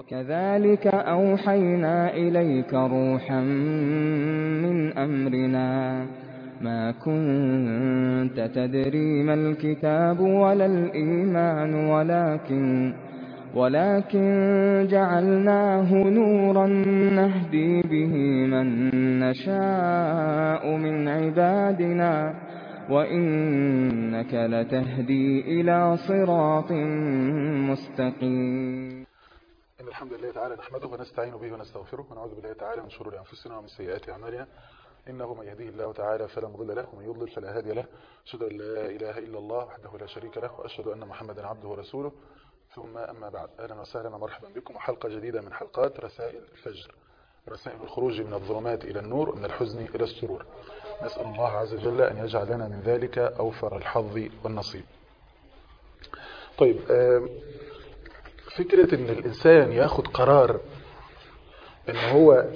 كذلك أوحينا إليك روحا من أمرنا ما كنت تدري ما الكتاب ولا الإيمان ولكن ولكن جعلناه نورا نهدي به من نشاء من عبادنا وإنك لتهدي إلى صراط مستقيم إن الحمد لله تعالى نحمده ونستعين به ونستغفره ونعوذ بالله تعالى من شرور أنفسنا ومن سيئات أعمالنا إنه من يهديه الله تعالى فلا مضل له ومن يضلل فلا هادي له أشهد أن لا إله إلا الله وحده لا شريك له وأشهد أن محمدا عبده ورسوله ثم أما بعد أهلا وسهلا ومرحبا بكم وحلقة جديدة من حلقات رسائل الفجر رسائل الخروج من الظلمات إلى النور ومن الحزن إلى السرور نسأل الله عز وجل أن يجعل لنا من ذلك أوفر الحظ والنصيب طيب فكرة ان الانسان ياخد قرار ان هو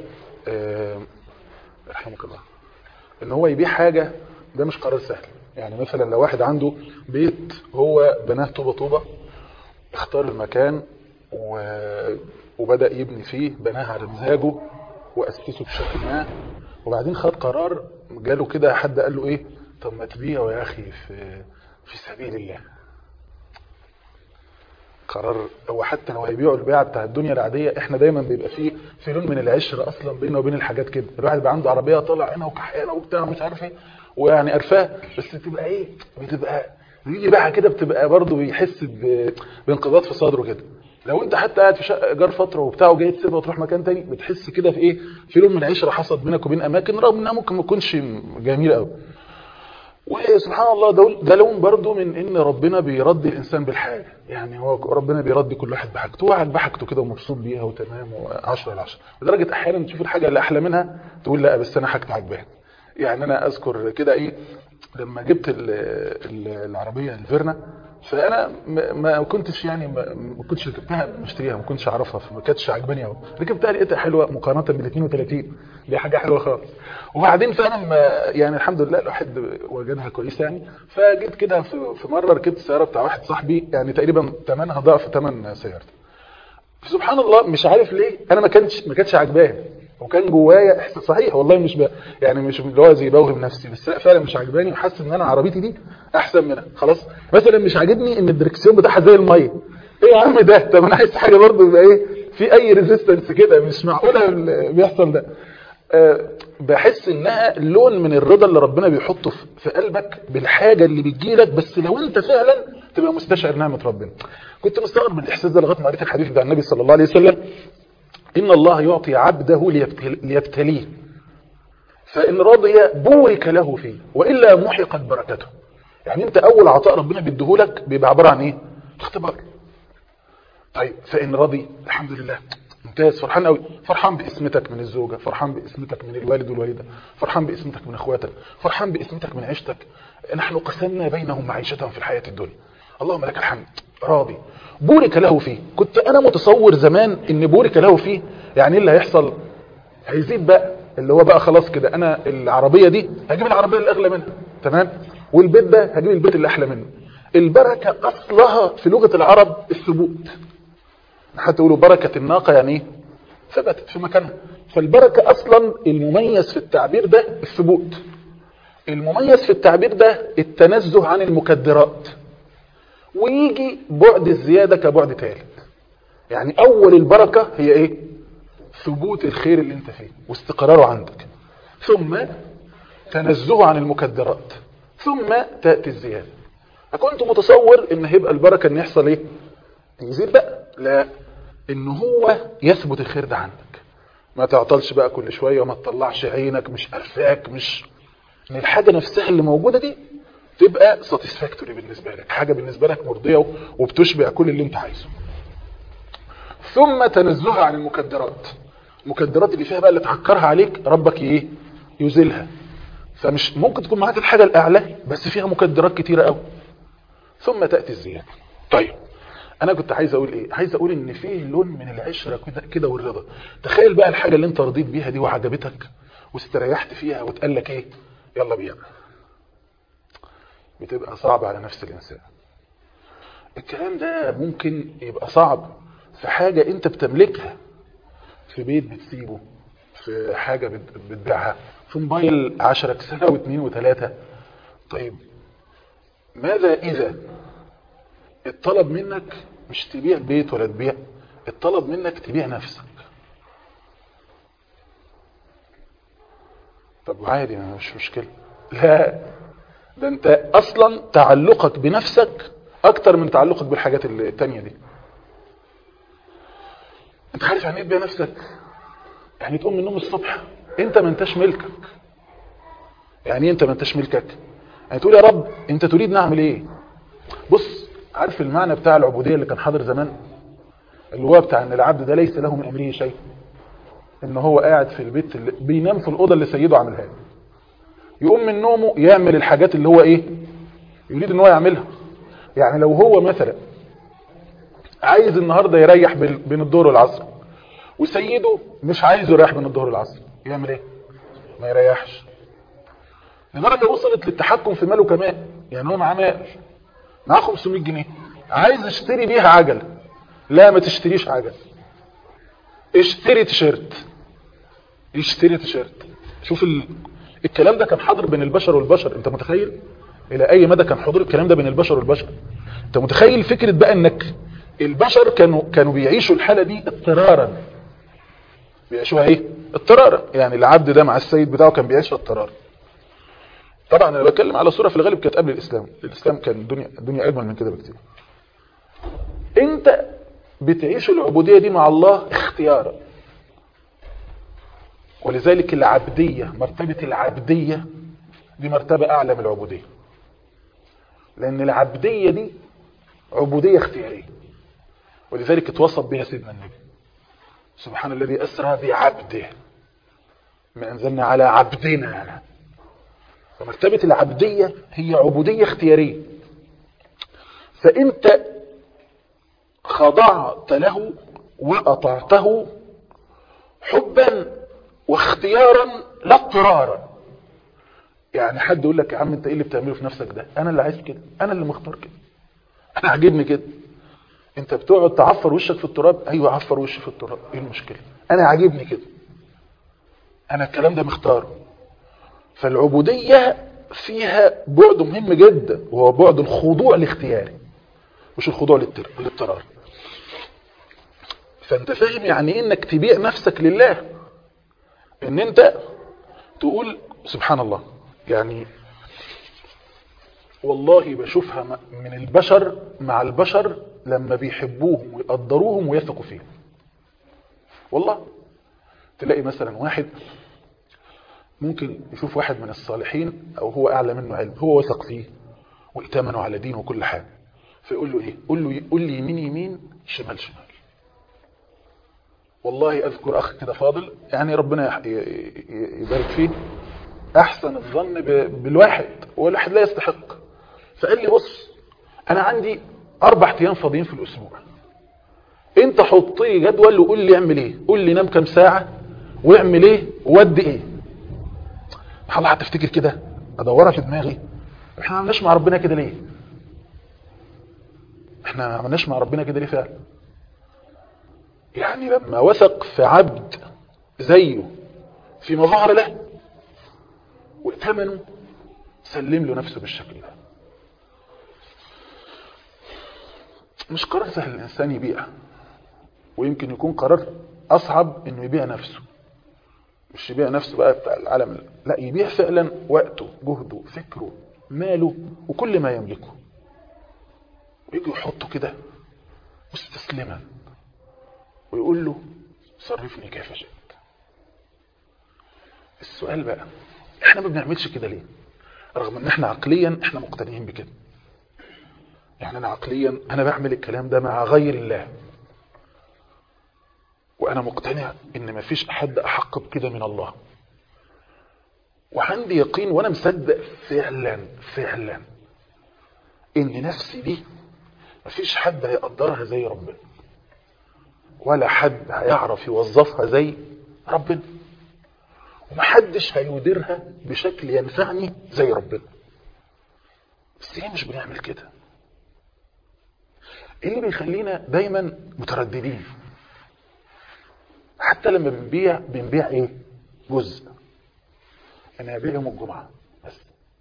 رحمك الله ان هو يبيع حاجة ده مش قرار سهل يعني مثلا لو واحد عنده بيت هو بناه طوبة طوبة اختار المكان و... وبدأ يبني فيه بناه على مزاجه وأسسه بشكل ما وبعدين خد قرار جاله كده حد قال له ايه طب ما تبيعه يا اخي في في سبيل الله قرار هو حتى لو هيبيعوا البيعه بتاع الدنيا العاديه احنا دايما بيبقى فيه في لون من العشره اصلا بيننا وبين الحاجات كده الواحد بيبقى عنده عربيه طالع هنا وكحيانه وبتاع مش عارف ايه ويعني قرفاه بس تبقى ايه بتبقى يجي بيعها كده بتبقى برضه بيحس بانقباض في صدره كده لو انت حتى قاعد في شقه ايجار فتره وبتاع وجاي تسيبها وتروح مكان تاني بتحس كده في ايه في لون من العشره حصل بينك وبين اماكن رغم انها ممكن ما تكونش جميله قوي وسبحان الله ده, ده لون برضه من ان ربنا بيرضي الانسان بالحاجه يعني هو ربنا بيرضي كل واحد بحاجته وقاعد بحاجته كده ومبسوط بيها وتمام و10 على 10 لدرجه احيانا تشوف الحاجه اللي احلى منها تقول لا بس انا حاجتي عجباني يعني انا اذكر كده ايه لما جبت ال ال العربيه الفيرنا فانا ما كنتش يعني ما كنتش ركبتها مشتريها ما كنتش اعرفها فما كانتش عجباني قوي ركبتها لقيتها حلوه مقارنه بال 32 دي حاجه حلوه خالص وبعدين فانا يعني الحمد لله الواحد وجدها كويسه يعني فجيت كده في مره ركبت السياره بتاع واحد صاحبي يعني تقريبا ثمنها ضعف ثمن سيارتي سبحان الله مش عارف ليه انا ما كانتش ما كانتش عجباني وكان جوايا احساس صحيح والله مش ب... يعني مش اللي هو زي بوهم نفسي بس فعلا مش عجباني وحاسس ان انا عربيتي دي احسن منها خلاص مثلا مش عاجبني ان الدركسيون بتاعها زي الميه ايه يا عم ده طب انا عايز حاجه برضه يبقى ايه في اي ريزيستنس كده مش معقوله بيحصل ده أه بحس انها لون من الرضا اللي ربنا بيحطه في قلبك بالحاجه اللي بتجيلك بس لو انت فعلا تبقى مستشعر نعمه ربنا كنت مستغرب من الاحساس ده لغايه ما قريت الحديث بتاع النبي صلى الله عليه وسلم إن الله يعطي عبده ليبتليه فإن رضي بورك له فيه وإلا محقت بركته يعني أنت أول عطاء ربنا بيديهولك بيبقى عبارة عن إيه؟ اختبار طيب فإن رضي الحمد لله ممتاز فرحان قوي فرحان باسمتك من الزوجة فرحان باسمتك من الوالد والوالدة فرحان باسمتك من اخواتك فرحان باسمتك من عيشتك نحن قسمنا بينهم معيشتهم في الحياة الدنيا اللهم لك الحمد راضي بورك له فيه كنت انا متصور زمان ان بورك له فيه يعني ايه اللي هيحصل هيزيد بقى اللي هو بقى خلاص كده انا العربية دي هجيب العربية اللي اغلى منها تمام والبيت ده هجيب البيت اللي احلى منه البركة اصلها في لغة العرب الثبوت حتى يقولوا بركة الناقة يعني ايه ثبتت في مكانها فالبركة اصلا المميز في التعبير ده الثبوت المميز في التعبير ده التنزه عن المكدرات ويجي بعد الزيادة كبعد ثالث يعني اول البركة هي ايه ثبوت الخير اللي انت فيه واستقراره عندك ثم تنزه عن المكدرات ثم تأتي الزيادة فكنت متصور ان هيبقى البركة ان يحصل ايه يزيد بقى لا ان هو يثبت الخير ده عندك ما تعطلش بقى كل شوية وما تطلعش عينك مش قرفاك مش ان الحاجة نفسها اللي موجودة دي تبقى ساتسفاكتوري بالنسبة لك حاجة بالنسبة لك مرضية وبتشبع كل اللي انت عايزه ثم تنزهها عن المكدرات المكدرات اللي فيها بقى اللي تعكرها عليك ربك ايه يزيلها فمش ممكن تكون معاك الحاجة الاعلى بس فيها مكدرات كتيرة قوي ثم تأتي الزيادة طيب انا كنت عايز اقول ايه عايز اقول ان فيه لون من العشرة كده كده والرضا تخيل بقى الحاجة اللي انت رضيت بيها دي وعجبتك واستريحت فيها وتقال لك ايه يلا بينا بتبقى صعبة على نفس الانسان الكلام ده ممكن يبقى صعب في حاجة انت بتملكها في بيت بتسيبه في حاجة بت- بتبيعها في موبايل عشرك سنة واثنين وثلاثة طيب ماذا إذا الطلب منك مش تبيع بيت ولا تبيع الطلب منك تبيع نفسك طب عادي ما مش مشكلة لا ده انت اصلا تعلقك بنفسك اكتر من تعلقك بالحاجات التانية دي انت عارف يعني ايه تبيع نفسك يعني تقوم من النوم الصبح انت ما انتش ملكك يعني ايه انت ما انتش ملكك يعني تقول يا رب انت تريد نعمل ايه بص عارف المعنى بتاع العبودية اللي كان حاضر زمان اللي هو بتاع ان العبد ده ليس له من امره شيء ان هو قاعد في البيت اللي بينام في الاوضه اللي سيده عاملها له يقوم من نومه يعمل الحاجات اللي هو ايه يريد ان هو يعملها يعني لو هو مثلا عايز النهارده يريح بين بين الظهر والعصر وسيده مش عايزه يريح بين الظهر والعصر يعمل ايه ما يريحش لدرجه وصلت للتحكم في ماله كمان يعني هو معاه مال معاه 500 جنيه عايز اشتري بيها عجل لا ما تشتريش عجل اشتري تيشيرت اشتري تيشيرت شوف ال... الكلام ده كان حاضر بين البشر والبشر انت متخيل الى اي مدى كان حضور الكلام ده بين البشر والبشر انت متخيل فكرة بقى انك البشر كانوا كانوا بيعيشوا الحالة دي اضطرارا بيعيشوها ايه اضطرارا يعني العبد ده مع السيد بتاعه كان بيعيشها اضطرارا طبعا انا بتكلم على صورة في الغالب كانت قبل الاسلام الاسلام كان الدنيا الدنيا اجمل من كده بكتير انت بتعيش العبودية دي مع الله اختيارا ولذلك العبدية مرتبة العبدية دي مرتبة أعلى من العبودية لأن العبدية دي عبودية اختيارية ولذلك اتوصف بها سيدنا النبي سبحان الذي أسرى بعبده ما أنزلنا على عبدنا فمرتبة العبدية هي عبودية اختيارية فأنت خضعت له وأطعته حبا واختيارا لا اضطرارا يعني حد يقول لك يا عم انت ايه اللي بتعمله في نفسك ده انا اللي عايز كده انا اللي مختار كده انا عاجبني كده انت بتقعد تعفر وشك في التراب ايوه عفر وشي في التراب ايه المشكله انا عاجبني كده انا الكلام ده مختاره فالعبوديه فيها بعد مهم جدا وهو بعد الخضوع الاختياري مش الخضوع للتر- للاضطرار فانت فاهم يعني ايه انك تبيع نفسك لله ان انت تقول سبحان الله يعني والله بشوفها م- من البشر مع البشر لما بيحبوهم ويقدروهم ويثقوا فيهم والله تلاقي مثلا واحد ممكن يشوف واحد من الصالحين او هو اعلى منه علم هو وثق فيه وائتمنه على دينه وكل حاجه فيقول له ايه قول له قول لي يمين يمين شمال شمال والله اذكر اخ كده فاضل يعني ربنا يح- ي- ي- يبارك فيه احسن الظن ب- بالواحد والواحد لا يستحق فقال لي بص انا عندي اربع ايام فاضيين في الاسبوع انت حط لي جدول وقول لي اعمل ايه قول لي نام كام ساعه واعمل ايه وودي ايه الله هتفتكر كده ادورها في دماغي احنا ما عملناش مع ربنا كده ليه احنا ما عملناش مع ربنا كده ليه فعلا يعني لما وثق في عبد زيه فيما ظهر له وائتمنه سلم له نفسه بالشكل ده مش قرار سهل الإنسان يبيع ويمكن يكون قرار أصعب إنه يبيع نفسه مش يبيع نفسه بقى بتاع العالم لا يبيع فعلا وقته جهده فكره ماله وكل ما يملكه ويجي يحطه كده مستسلما ويقول له صرفني كيف شئت السؤال بقى احنا ما بنعملش كده ليه رغم ان احنا عقليا احنا مقتنعين بكده يعني انا عقليا انا بعمل الكلام ده مع غير الله وانا مقتنع ان مفيش احد احق بكده من الله وعندي يقين وانا مصدق فعلا فعلا ان نفسي دي مفيش حد هيقدرها زي ربنا ولا حد هيعرف يوظفها زي ربنا ومحدش هيديرها بشكل ينفعني زي ربنا بس ليه مش بنعمل كده ايه اللي بيخلينا دايما مترددين حتى لما بنبيع بنبيع ايه جزء انا هبيع يوم الجمعة بس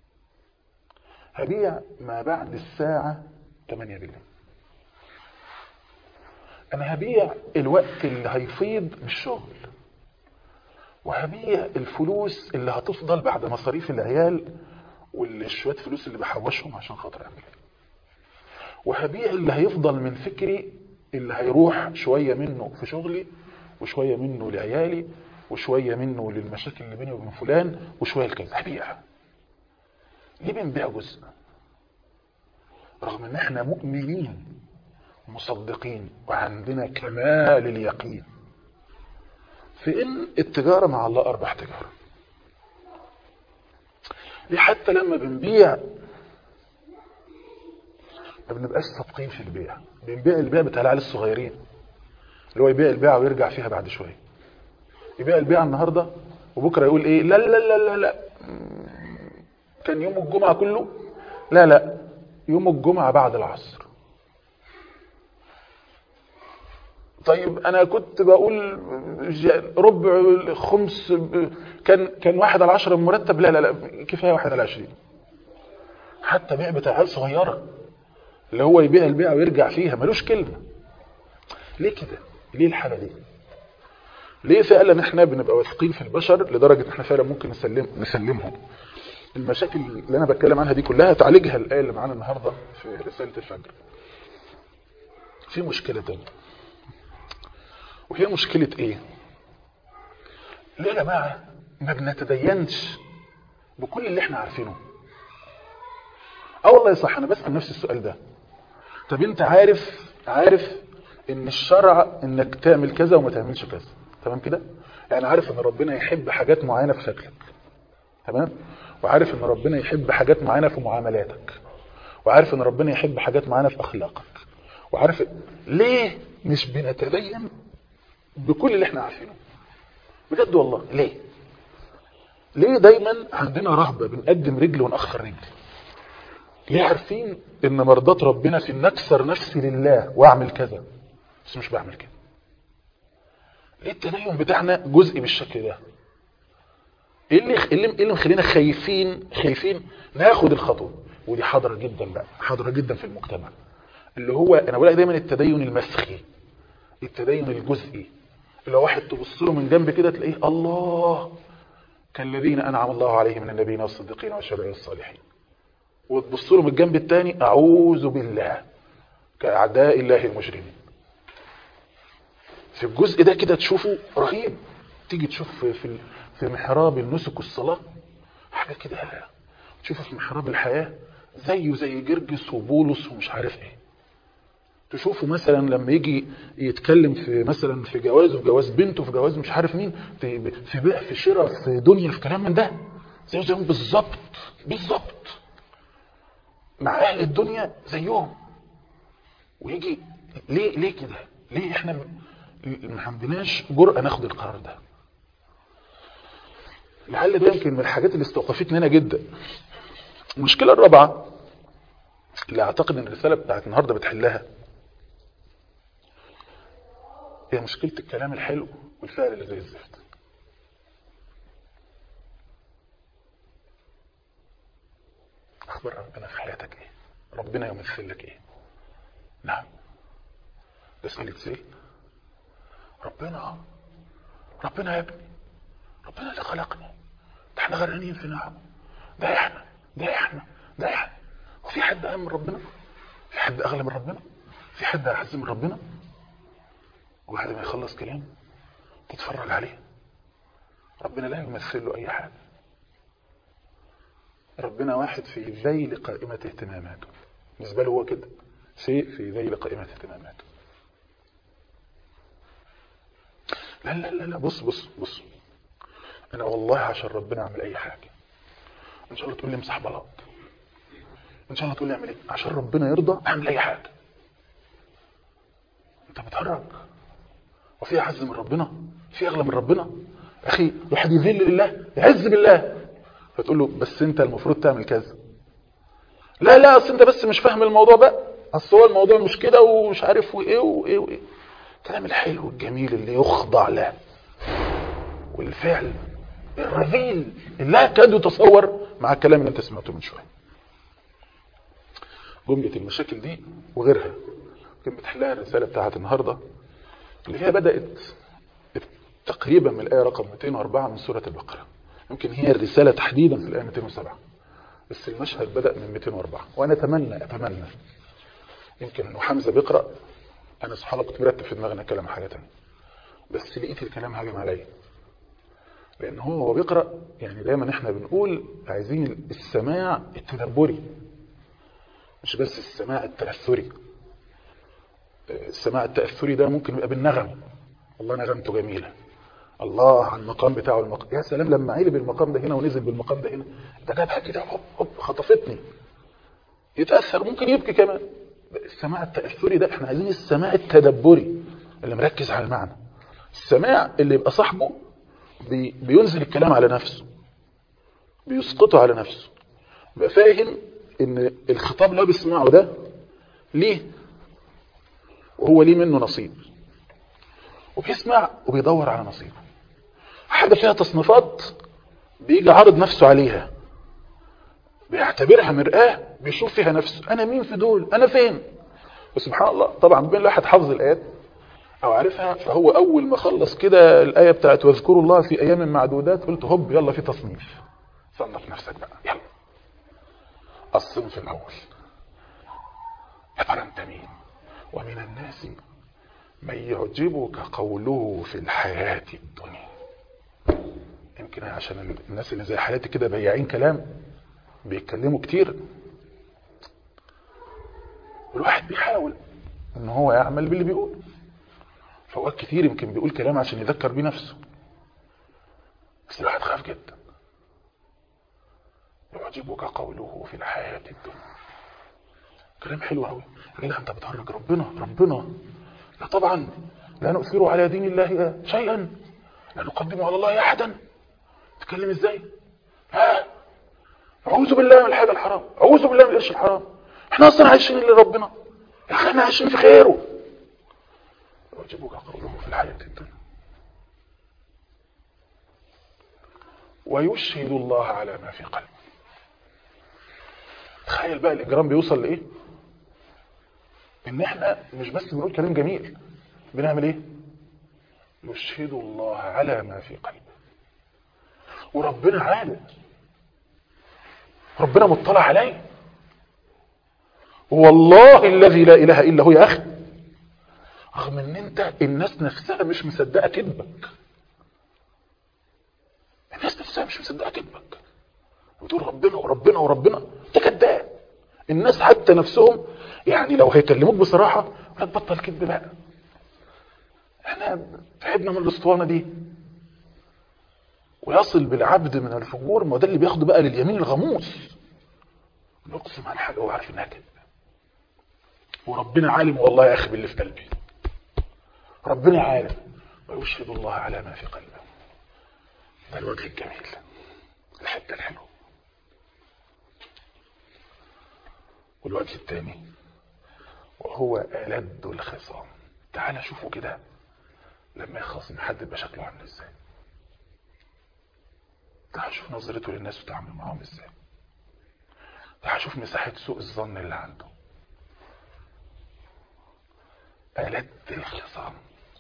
هبيع ما بعد الساعة 8 بالليل انا هبيع الوقت اللي هيفيض من الشغل وهبيع الفلوس اللي هتفضل بعد مصاريف العيال والشوية فلوس اللي بحوشهم عشان خاطر اعمل وهبيع اللي هيفضل من فكري اللي هيروح شوية منه في شغلي وشوية منه لعيالي وشوية منه للمشاكل اللي بيني وبين فلان وشوية لكذا هبيع ليه بنبيع جزء رغم ان احنا مؤمنين مصدقين وعندنا كمال اليقين في ان التجارة مع الله اربح تجارة ليه حتى لما بنبيع ما بنبقاش صادقين في البيع بنبيع البيع بتاع العيال الصغيرين اللي هو يبيع البيعة ويرجع فيها بعد شوية يبيع البيعة النهاردة وبكرة يقول ايه لا لا لا لا لا كان يوم الجمعة كله لا لا يوم الجمعة بعد العصر طيب انا كنت بقول ربع خمس كان كان واحد على عشرة مرتب لا لا لا كفايه واحد على عشرين حتى بيع بتاع عيال صغيره اللي هو يبيع البيعه ويرجع فيها ملوش كلمه ليه كده ليه الحاله دي ليه فعلا احنا بنبقى واثقين في البشر لدرجه ان احنا فعلا ممكن نسلم نسلمهم المشاكل اللي انا بتكلم عنها دي كلها تعالجها الايه اللي معانا النهارده في رساله الفجر في مشكله تانية وهي مشكلة ايه ليه يا جماعة ما بنتدينش بكل اللي احنا عارفينه اه والله صح انا بسأل نفس السؤال ده طب انت عارف عارف ان الشرع انك تعمل كذا وما تعملش كذا تمام كده يعني عارف ان ربنا يحب حاجات معينة في شكلك تمام وعارف ان ربنا يحب حاجات معينة في معاملاتك وعارف ان ربنا يحب حاجات معينة في اخلاقك وعارف ليه مش بنتدين بكل اللي احنا عارفينه بجد والله ليه ليه دايما عندنا رهبة بنقدم رجل ونأخر رجل ليه عارفين ان مرضات ربنا في ان اكسر نفسي لله واعمل كذا بس مش بعمل كده ليه التدين بتاعنا جزء بالشكل ده ايه اللي ايه اللي, اللي مخلينا خايفين خايفين ناخد الخطوه ودي حاضره جدا بقى حاضره جدا في المجتمع اللي هو انا بقول لك دايما التدين المسخي التدين الجزئي اللي هو واحد تبص له من جنب كده تلاقيه الله كالذين انعم الله عليهم من النبيين والصديقين والشهداء والصالحين وتبص له من الجنب الثاني اعوذ بالله كاعداء الله المجرمين في الجزء ده كده تشوفه رهيب تيجي تشوف في في محراب النسك والصلاه حاجه كده تشوفه في محراب الحياه زيه زي جرجس وبولس ومش عارف ايه تشوفه مثلا لما يجي يتكلم في مثلا في جواز وجواز بنته في جواز مش عارف مين في في بيع في شراء في دنيا في كلام من ده زيه زيهم بالظبط بالظبط مع اهل الدنيا زيهم ويجي ليه ليه كده ليه احنا ما عندناش جرأة ناخد القرار ده لعل ده يمكن من الحاجات اللي استوقفتني انا جدا المشكله الرابعه اللي اعتقد ان الرساله بتاعت النهارده بتحلها هي مشكلة الكلام الحلو والفعل اللي زي الزفت اخبر ربنا في حياتك ايه ربنا يمثل لك ايه نعم بس اللي تسيل ربنا ربنا يا ابني ربنا اللي خلقنا ده احنا غرقانين في نعم ده احنا ده احنا ده احنا وفي حد اهم من ربنا في حد اغلى من ربنا في حد اعز من ربنا وبعد ما يخلص كلام تتفرج عليه ربنا لا يمثل له اي حاجه ربنا واحد في ذيل قائمة اهتماماته بالنسبة له هو كده شيء في ذيل قائمة اهتماماته لا لا لا لا بص بص بص انا والله عشان ربنا اعمل اي حاجة ان شاء الله تقول لي امسح بلاط ان شاء الله تقول لي اعمل ايه عشان ربنا يرضى اعمل اي حاجة انت بتهرج وفي اعز من ربنا في اغلى من ربنا اخي الواحد يذل لله يعز بالله فتقول له بس انت المفروض تعمل كذا لا لا اصل انت بس مش فاهم الموضوع بقى اصل هو الموضوع مش كده ومش عارف وايه وايه وايه الكلام الحلو الجميل اللي يخضع له والفعل الرذيل اللي لا يكاد يتصور مع الكلام اللي انت سمعته من شويه جملة المشاكل دي وغيرها كان بتحلها الرسالة بتاعت النهاردة اللي هي بدأت تقريبا من الآية رقم 204 من سورة البقرة يمكن هي الرسالة تحديدا في الآية 207 بس المشهد بدأ من 204 وأنا أتمنى أتمنى يمكن إنه حمزة بيقرأ أنا سبحان الله كنت مرتب في دماغنا كلام حاجة تانية بس لقيت الكلام هاجم عليا لأن هو وهو بيقرأ يعني دايما احنا بنقول عايزين السماع التدبري مش بس السماع التأثري السماع التأثري ده ممكن يبقى بالنغم الله نغمته جميلة الله على المقام بتاعه المقام يا سلام لما عيل بالمقام ده هنا ونزل بالمقام ده هنا ده جابها كده هوب هوب خطفتني يتأثر ممكن يبكي كمان السماع التأثري ده احنا عايزين السماع التدبري اللي مركز على المعنى السماع اللي يبقى صاحبه بي بينزل الكلام على نفسه بيسقطه على نفسه يبقى فاهم ان الخطاب اللي هو بيسمعه ده ليه وهو ليه منه نصيب وبيسمع وبيدور على نصيبه حاجة فيها تصنيفات بيجي عارض نفسه عليها بيعتبرها مرآة بيشوف فيها نفسه أنا مين في دول أنا فين وسبحان الله طبعا بين الواحد حافظ الآيات أو عارفها فهو أول ما خلص كده الآية بتاعت واذكروا الله في أيام معدودات قلت هوب يلا في تصنيف صنف نفسك بقى يلا الصنف الأول يا ترى أنت مين ومن الناس من يعجبك قوله في الحياة الدنيا يمكن عشان الناس اللي زي حالاتي كده بياعين كلام بيتكلموا كتير الواحد بيحاول ان هو يعمل باللي بيقول فوقات كتير يمكن بيقول كلام عشان يذكر بيه نفسه بس الواحد خاف جدا يعجبك قوله في الحياة الدنيا كلام حلو قوي لا انت بتهرج ربنا ربنا لا طبعا لا نؤثر على دين الله شيئا لا نقدم على الله احدا تتكلم ازاي ها اعوذ بالله من الحاجه الحرام اعوذ بالله من القرش الحرام احنا اصلا عايشين لربنا يا اخي احنا عايشين في خيره يعجبك قوله في الحياه الدنيا ويشهد الله على ما في قلبه تخيل بقى الاجرام بيوصل لايه ان احنا مش بس بنقول كلام جميل بنعمل ايه يشهد الله على ما في قلبه وربنا عالم ربنا مطلع عليه والله الذي لا اله الا هو يا اخي رغم ان انت الناس نفسها مش مصدقه كذبك الناس نفسها مش مصدقه كذبك بتقول ربنا وربنا وربنا انت كذاب الناس حتى نفسهم يعني لو هيكلموك بصراحة لا تبطل كذب بقى احنا تعبنا من الاسطوانة دي ويصل بالعبد من الفجور ما ده اللي بياخده بقى لليمين الغموس نقسم على حاجة هو عارف انها كذب وربنا عالم والله يا اخي باللي في قلبي ربنا عالم ويشهد الله على ما في قلبه ده الوجه الجميل الحته الحلوه والوجه الثاني وهو ألد الخصام تعال شوفوا كده لما يخاصم حد يبقى شكله عامل ازاي تعال شوف نظرته للناس وتعامل معاهم ازاي تعال شوف مساحة سوء الظن اللي عنده ألد الخصام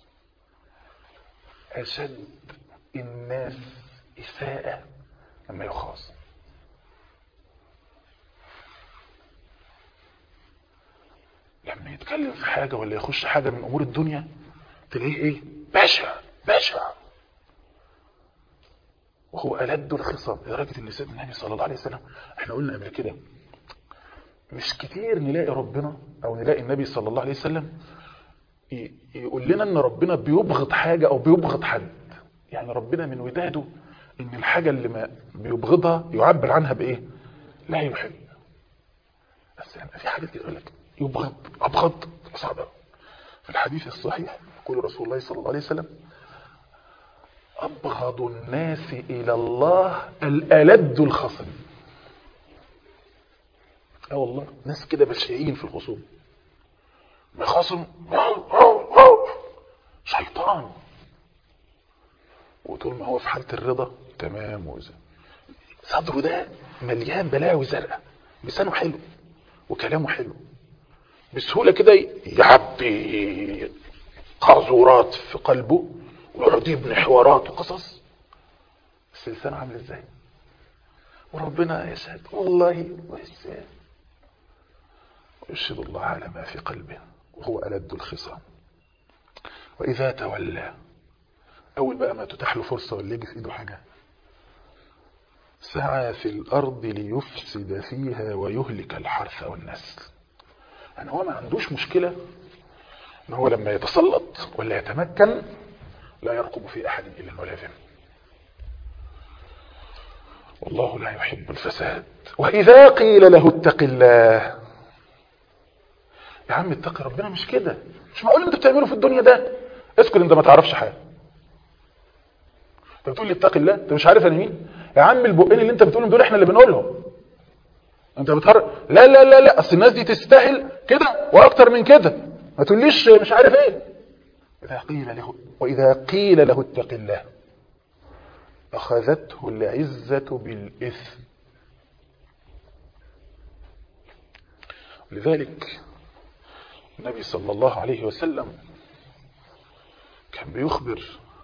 أشد الناس إساءة لما يخاصم لما يتكلم في حاجة ولا يخش حاجة من أمور الدنيا تلاقيه إيه بشع بشع وهو ألد الخصام لدرجة إن سيدنا النبي صلى الله عليه وسلم إحنا قلنا قبل كده مش كتير نلاقي ربنا أو نلاقي النبي صلى الله عليه وسلم يقول لنا إن ربنا بيبغض حاجة أو بيبغض حد يعني ربنا من وداده إن الحاجة اللي ما بيبغضها يعبر عنها بإيه لا يحب بس يعني في حاجات كده يقول لك يبغض أبغض صعب في الحديث الصحيح يقول رسول الله صلى الله عليه وسلم أبغض الناس إلى الله الألد الخصم اه والله ناس كده بشعين في الخصوم مخاصم شيطان وطول ما هو في حالة الرضا تمام وزي صدره ده مليان بلاوي زرقاء لسانه حلو وكلامه حلو بسهولة كده يعبي قاذورات في قلبه ويقعد يبني حوارات وقصص بس لسانه عامل ازاي وربنا يشهد والله ويشهد ويشهد الله على ما في قلبه وهو ألد الخصام وإذا تولى أول بقى ما تتاح له فرصة ولا يجي في إيده حاجة سعى في الأرض ليفسد فيها ويهلك الحرث والنسل يعني هو ما عندوش مشكلة ان هو لما يتسلط ولا يتمكن لا يرقب في أحد إلا ولا ذنب والله لا يحب الفساد وإذا قيل له اتق الله يا عم اتقي ربنا مش كده مش معقول انت بتعمله في الدنيا ده اسكت انت ما تعرفش حاجه انت بتقول لي اتقي الله انت مش عارف انا مين يا عم البقين اللي انت بتقولهم دول احنا اللي بنقولهم انت بتهرج لا لا لا لا اصل الناس دي تستاهل كده واكتر من كده ما تقوليش مش عارف ايه اذا قيل له واذا قيل له اتق الله اخذته العزه بالاثم لذلك النبي صلى الله عليه وسلم كان بيخبر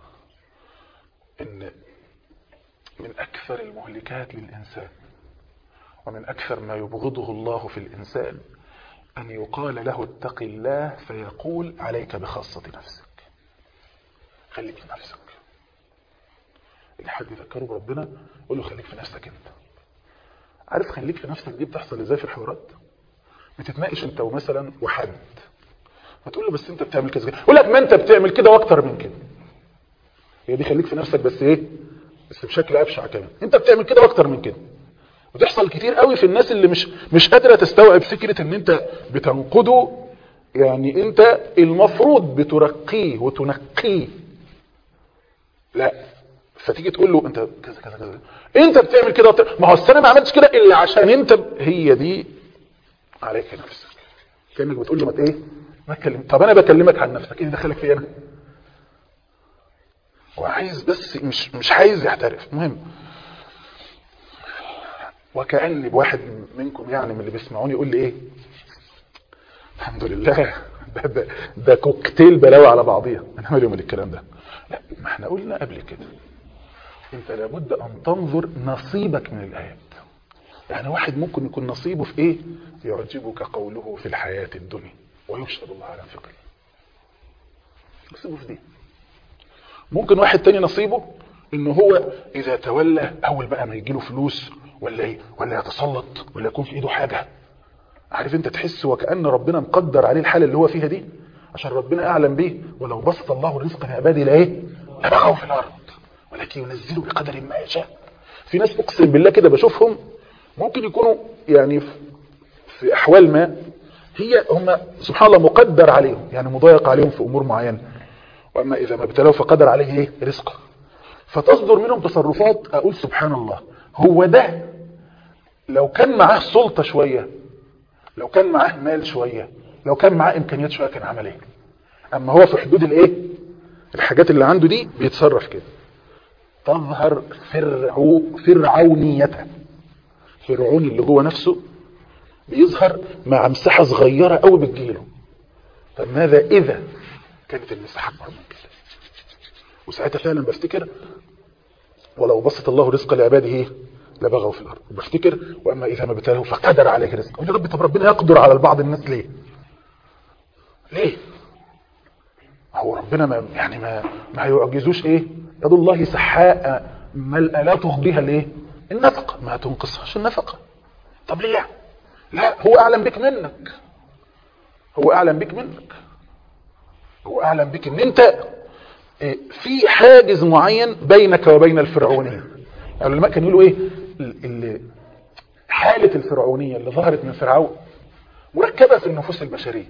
ان من اكثر المهلكات للانسان ومن اكثر ما يبغضه الله في الانسان ان يقال له اتق الله فيقول عليك بخاصة نفسك خليك في نفسك اللي حد يذكره بربنا يقول له خليك في نفسك انت عارف خليك في نفسك دي بتحصل ازاي في الحوارات بتتناقش انت ومثلا وحد فتقول له بس انت بتعمل كذا يقول لك ما انت بتعمل كده واكتر من كده هي دي خليك في نفسك بس ايه بس بشكل ابشع كمان انت بتعمل كده واكتر من كده وتحصل كتير قوي في الناس اللي مش مش قادره تستوعب فكره ان انت بتنقده يعني انت المفروض بترقيه وتنقيه لا فتيجي تقول له انت كذا كذا كذا انت بتعمل كده وبتعمل. ما هو انا ما عملتش كده الا عشان انت ب... هي دي عليك نفسك كانك بتقول له ما ايه ما تكلم طب انا بكلمك عن نفسك ايه دخلك في انا وعايز بس مش مش عايز يعترف المهم وكأن بواحد منكم يعني من اللي بيسمعوني يقول لي ايه الحمد لله ده, ده, ده كوكتيل بلاوي على بعضيها انا مالي من الكلام ده لا ما احنا قلنا قبل كده انت لابد ان تنظر نصيبك من الايات يعني واحد ممكن يكون نصيبه في ايه يعجبك قوله في الحياة الدنيا ويشهد الله على فقره نصيبه في دي ممكن واحد تاني نصيبه ان هو اذا تولى اول بقى ما يجيله فلوس ولا ايه ولا يتسلط ولا يكون في ايده حاجة عارف انت تحس وكأن ربنا مقدر عليه الحالة اللي هو فيها دي عشان ربنا اعلم به ولو بسط الله الرزق لعباده لايه لبغوا في الارض ولكن ينزله بقدر ما يشاء في ناس اقسم بالله كده بشوفهم ممكن يكونوا يعني في احوال ما هي هم سبحان الله مقدر عليهم يعني مضايق عليهم في امور معينه واما اذا ما ابتلاه فقدر عليه ايه رزقه فتصدر منهم تصرفات اقول سبحان الله هو ده لو كان معاه سلطه شويه لو كان معاه مال شويه لو كان معاه امكانيات شويه كان عمل ايه اما هو في حدود الايه الحاجات اللي عنده دي بيتصرف كده تظهر فرعو فرعونيته فرعون اللي جوه نفسه بيظهر مع مساحة صغيرة قوي بتجيله طب ماذا إذا كانت المساحة أكبر من كده وساعتها فعلا بفتكر ولو بسط الله رزق لعباده ايه لبغوا في الأرض وبفتكر وأما إذا ما ابتلاه فقدر عليه رزقه يا رب طب ربنا يقدر على بعض الناس ليه ليه هو ربنا ما يعني ما ما هيعجزوش ايه يد الله سحاء ملأ لا تغضيها الايه النفقة ما تنقصهاش النفقة طب ليه لا هو اعلم بك منك هو اعلم بك منك هو اعلم بك ان انت في حاجز معين بينك وبين الفرعونية العلماء كانوا يقولوا ايه اللي حالة الفرعونية اللي ظهرت من فرعون مركبة في النفوس البشرية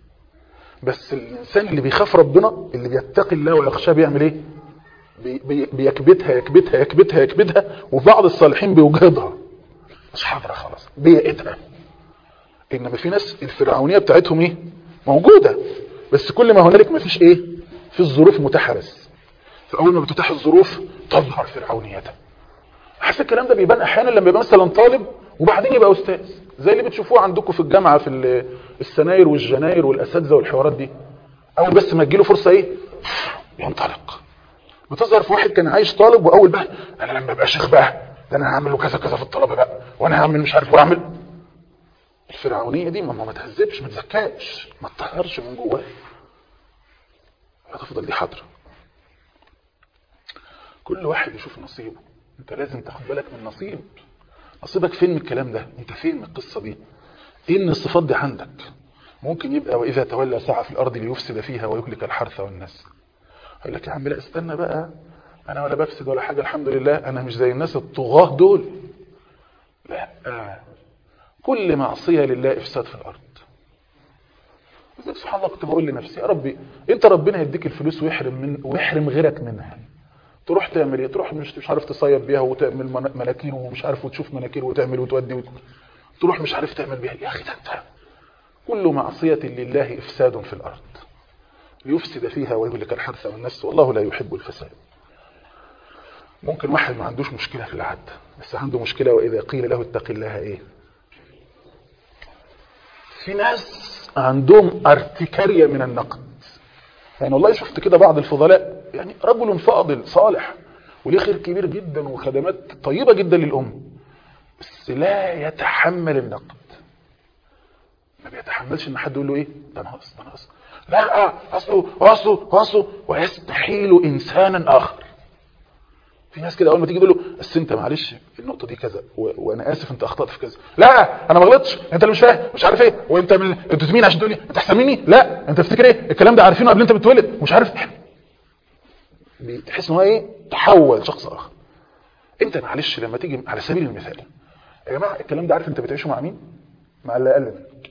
بس الانسان اللي بيخاف ربنا اللي بيتقي الله ويخشاه بيعمل ايه بي بي بيكبتها يكبتها يكبتها يكبتها وفي بعض الصالحين بيوجهضها مش حاضرة خلاص بيئتها انما في ناس الفرعونية بتاعتهم ايه موجودة بس كل ما هنالك ما فيش ايه في الظروف متاحة بس فاول ما بتتاح الظروف تظهر فرعونيته حتى الكلام ده بيبان احيانا لما يبقى مثلا طالب وبعدين يبقى استاذ زي اللي بتشوفوه عندكم في الجامعه في ال- السناير والجناير والاساتذه والحوارات دي اول بس ما تجيله فرصه ايه ينطلق بتظهر في واحد كان عايش طالب واول بقى انا لما ابقى شيخ بقى ده انا هعمل له كذا كذا في الطلبه بقى وانا هعمل مش عارف واعمل الفرعونيه دي ما ما تهذبش ما تزكاش ما تطهرش من جواه هتفضل دي حاضره كل واحد يشوف نصيبه انت لازم تاخد بالك من نصيب نصيبك فين من الكلام ده انت فين من القصه دي ايه ان الصفات دي عندك ممكن يبقى واذا تولى سعى في الارض ليفسد فيها ويهلك الحرث والنسل يقول لك يا عم لا استنى بقى انا ولا بفسد ولا حاجه الحمد لله انا مش زي الناس الطغاه دول لا آه. كل معصيه لله افساد في الارض بس سبحان الله كنت بقول لنفسي يا ربي انت ربنا يديك الفلوس ويحرم من ويحرم غيرك منها تروح تعمل ايه تروح مش مش عارف تصيد بيها وتعمل من- مناكير ومش عارف وتشوف مناكير وتعمل وتودي وت... تروح مش عارف تعمل بيها يا اخي ده انت كل معصيه لله افساد في الارض ليفسد فيها ويهلك الحرث والنسل والله لا يحب الفساد ممكن واحد ما عندوش مشكله في العد بس عنده مشكله واذا قيل له اتق الله ايه في ناس عندهم ارتكاريه من النقد يعني والله شفت كده بعض الفضلاء يعني رجل فاضل صالح وليه خير كبير جدا وخدمات طيبة جدا للأمة بس لا يتحمل النقد ما بيتحملش ان حد يقول له ايه ده ناقص ده ناقص لا اصله اصله اصله ويستحيل انسانا اخر في ناس كده اول ما تيجي تقول له بس انت معلش النقطه دي كذا و... وانا اسف انت اخطات في كذا لا انا ما غلطتش انت اللي مش فاهم مش عارف ايه وانت من انت مين عشان تقول لي انت احسن مني لا انت تفتكر ايه الكلام ده عارفينه قبل انت بتولد مش عارف بتحس ان هو ايه تحول شخص اخر انت معلش لما تيجي على سبيل المثال يا جماعه الكلام ده عارف انت بتعيشه مع مين مع اللي اقل منك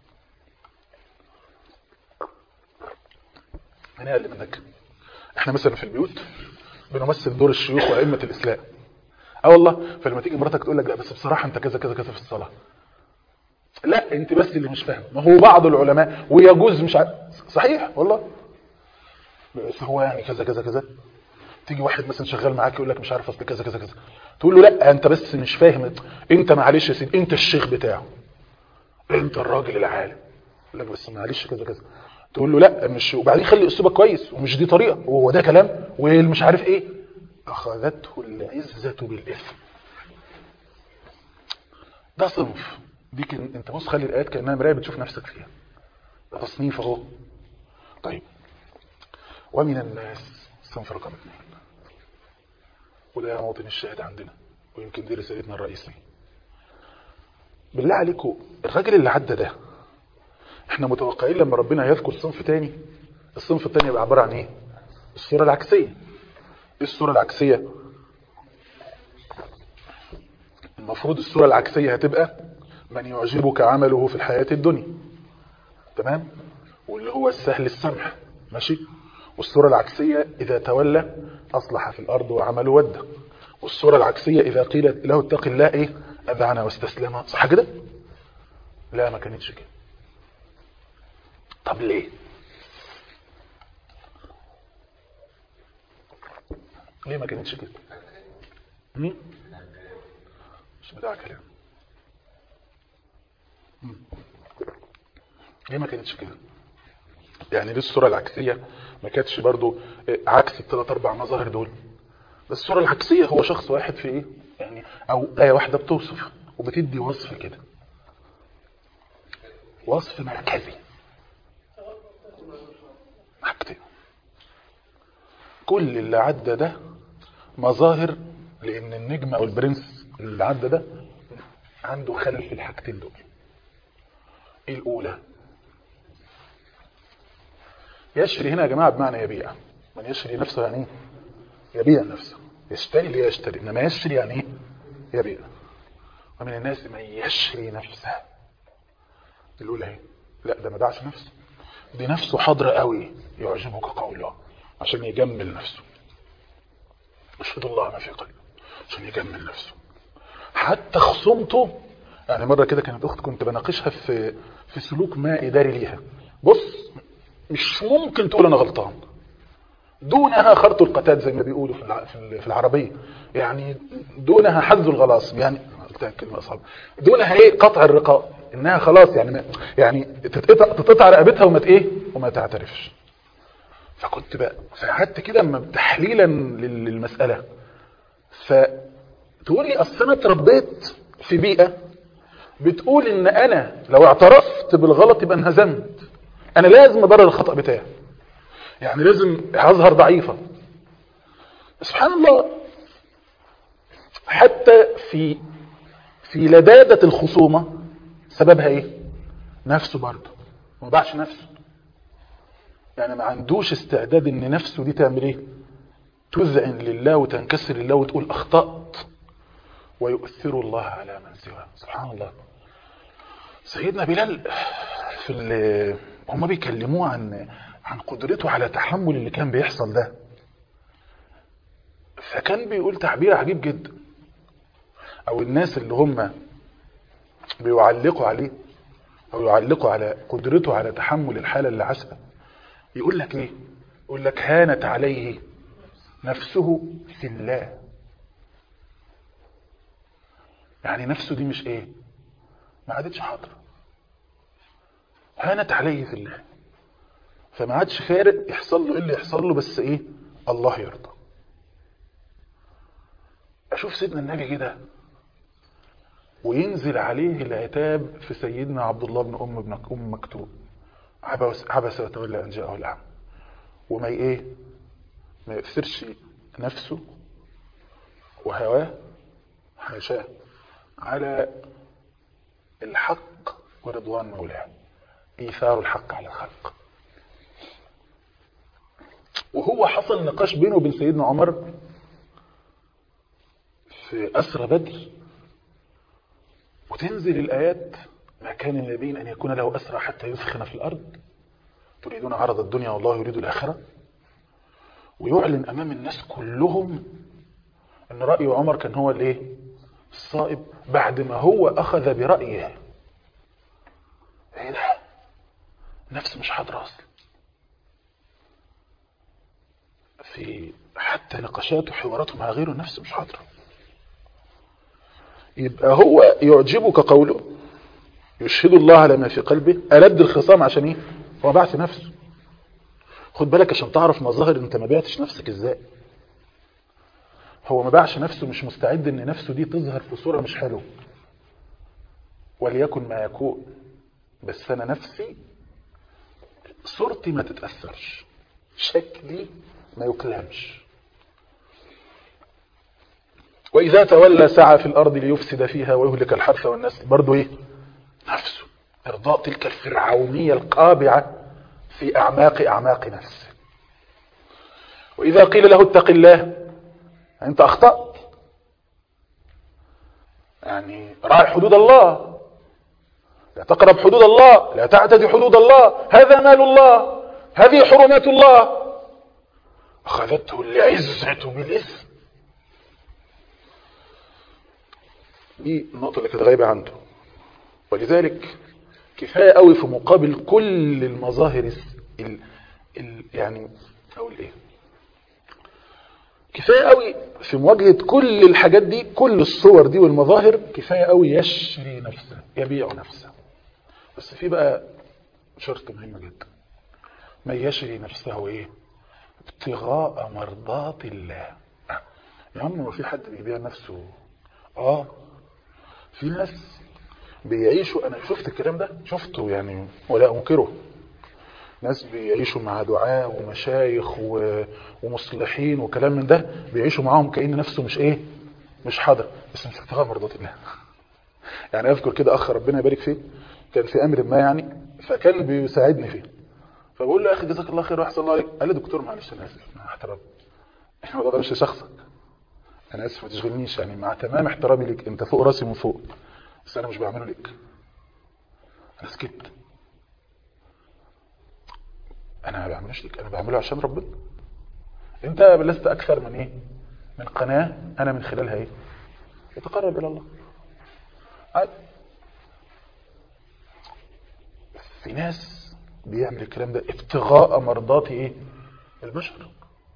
من اقل منك احنا مثلا في البيوت بنمثل دور الشيوخ وائمه الاسلام اه والله فلما تيجي مراتك تقول لك لا بس بصراحه انت كذا كذا كذا في الصلاه لا انت بس اللي مش فاهم ما هو بعض العلماء ويجوز مش عارف صحيح والله بس هو يعني كذا كذا كذا تيجي واحد مثلا شغال معاك يقول لك مش عارف اصل كذا كذا كذا تقول له لا انت بس مش فاهم انت معلش يا سيدي انت الشيخ بتاعه انت الراجل العالم يقول لك بس معلش كذا كذا تقول له لا مش وبعدين خلي اسلوبك كويس ومش دي طريقه وهو ده كلام والمش عارف ايه اخذته العزه بالاثم ده صنف دي كن... انت بص خلي الايات كانها مرايه بتشوف نفسك فيها ده تصنيف اهو طيب ومن الناس صنف رقم اثنين وده موطن الشاهد عندنا ويمكن دي رسالتنا الرئيسيه بالله عليكم الراجل اللي عدى ده احنا متوقعين لما ربنا هيذكر صنف تاني الصنف التاني يبقى عباره عن ايه الصوره العكسيه ايه الصوره العكسيه المفروض الصوره العكسيه هتبقى من يعجبك عمله في الحياه الدنيا تمام واللي هو السهل السمح ماشي والصورة العكسية إذا تولى أصلح في الأرض وعمل ود والصورة العكسية إذا قيل له اتق الله إيه أذعن واستسلم صح كده لا ما كانتش كده طب ليه ليه ما كانتش كده مم؟ مش بتاع كلام مم. ليه ما كانتش كده يعني دي الصورة العكسية ما كانتش برضو عكس الثلاث اربع مظاهر دول بس الصورة العكسية هو شخص واحد في ايه يعني او آية واحدة بتوصف وبتدي وصف كده وصف مركزي حاجتين كل اللي عدى ده مظاهر لان النجم او البرنس اللي عدى ده عنده خلل في الحاجتين دول ايه الاولى يشتري هنا يا جماعة بمعنى يبيع من يشتري نفسه يعني ايه يبيع نفسه يشتري ليه يشتري انما يشتري يعني ايه يبيع ومن الناس من يشري نفسه الاولى اهي لا ده ما باعش نفسه دي نفسه حاضرة قوي يعجبك قوله عشان يجمل نفسه اشهد الله ما في قلبه عشان يجمل نفسه حتى خصومته يعني مرة كده كانت اخت كنت بناقشها في في سلوك ما اداري ليها بص مش ممكن تقول انا غلطان دونها خرط القتاد زي ما بيقولوا في الع- في ال- في العربيه يعني دونها حز الغلاص يعني قلتها كلمه اصعب دونها ايه قطع الرقاب انها خلاص يعني ما- يعني تتقطع تتقطع رقبتها وما ت- ايه وما تعترفش فكنت بقى فقعدت كده اما تحليلا لل- للمساله فتقول لي اصل انا اتربيت في بيئه بتقول ان انا لو اعترفت بالغلط يبقى انهزمت انا لازم ابرر الخطا بتاعي يعني لازم اظهر ضعيفه سبحان الله حتى في في لدادة الخصومة سببها ايه نفسه برضه ما باعش نفسه يعني ما عندوش استعداد ان نفسه دي تعمل ايه تذعن لله وتنكسر لله وتقول اخطأت ويؤثر الله على من سواه سبحان الله سيدنا بلال في ال- هم بيكلموه عن عن قدرته على تحمل اللي كان بيحصل ده فكان بيقول تعبير عجيب جدا او الناس اللي هم بيعلقوا عليه او يعلقوا على قدرته على تحمل الحالة اللي عاشها يقول لك ايه يقول لك هانت عليه نفسه في الله يعني نفسه دي مش ايه ما عادتش حاضره هانت عليه في الله فما عادش فارق يحصل له ايه اللي يحصل له بس ايه الله يرضى اشوف سيدنا النبي كده وينزل عليه العتاب في سيدنا عبد الله بن ام بن ام مكتوب عبس عبس وتولى ان جاءه الاعمى وما ي- ايه ما يؤثرش نفسه وهواه حاشاه على الحق ورضوان مولاه ايثار الحق على الخلق وهو حصل نقاش بينه وبين سيدنا عمر في أسرى بدر وتنزل الآيات ما كان النبي أن يكون له أسرى حتى يثخن في الأرض تريدون عرض الدنيا والله يريد الآخرة ويعلن أمام الناس كلهم أن رأي عمر كان هو الإيه الصائب بعد ما هو أخذ برأيه إيه ده نفس مش حاضرة أصلا في حتى نقاشاته وحواراته مع غيره النفس مش حاضرة يبقى هو يعجبك قوله يشهد الله على ما في قلبه ألد الخصام عشان ايه هو ما باعش نفسه خد بالك عشان تعرف مظاهر انت ما بعتش نفسك ازاي هو ما باعش نفسه مش مستعد ان نفسه دي تظهر في صورة مش حلوه وليكن ما يكون بس انا نفسي صورتي ما تتأثرش شكلي ما يكلمش وإذا تولى سعى في الأرض ليفسد فيها ويهلك الحرث والنسل برضو إيه نفسه إرضاء تلك الفرعونية القابعة في أعماق أعماق نفسه وإذا قيل له اتق الله أنت أخطأت يعني راعي حدود الله لا تقرب حدود الله لا تعتدي حدود الله هذا مال الله هذه حرمات الله أخذته العزة بالإثم دي النقطة اللي كانت غايبة عنده ولذلك كفاية قوي في مقابل كل المظاهر الس- ال... ال... يعني أقول إيه كفاية قوي في مواجهة كل الحاجات دي كل الصور دي والمظاهر كفاية قوي يشري نفسه يبيع نفسه بس في بقى شرط مهم جدا ما يشري نفسه ايه ابتغاء مرضات الله يا عم ما في حد بيبيع نفسه اه في ناس بيعيشوا انا شفت الكلام ده شفته يعني ولا انكره ناس بيعيشوا مع دعاة ومشايخ و... ومصلحين وكلام من ده بيعيشوا معاهم كأن نفسه مش ايه مش حاضر بس مش ابتغاء مرضات الله يعني اذكر كده اخ ربنا يبارك فيه كان في امر ما يعني فكان بيساعدني فيه فبقول له يا اخي جزاك الله خير واحسن الله عليك قال لي دكتور معلش انا اسف مع احترامي الموضوع ده مش لشخصك انا اسف ما تشغلنيش يعني مع تمام احترامي ليك انت فوق راسي من فوق بس انا مش بعمله ليك انا سكت انا ما بعملوش ليك انا بعمله عشان ربنا انت لست اكثر من ايه من قناه انا من خلالها ايه يتقرب الى الله عادي. في ناس بيعمل الكلام ده ابتغاء مرضات ايه البشر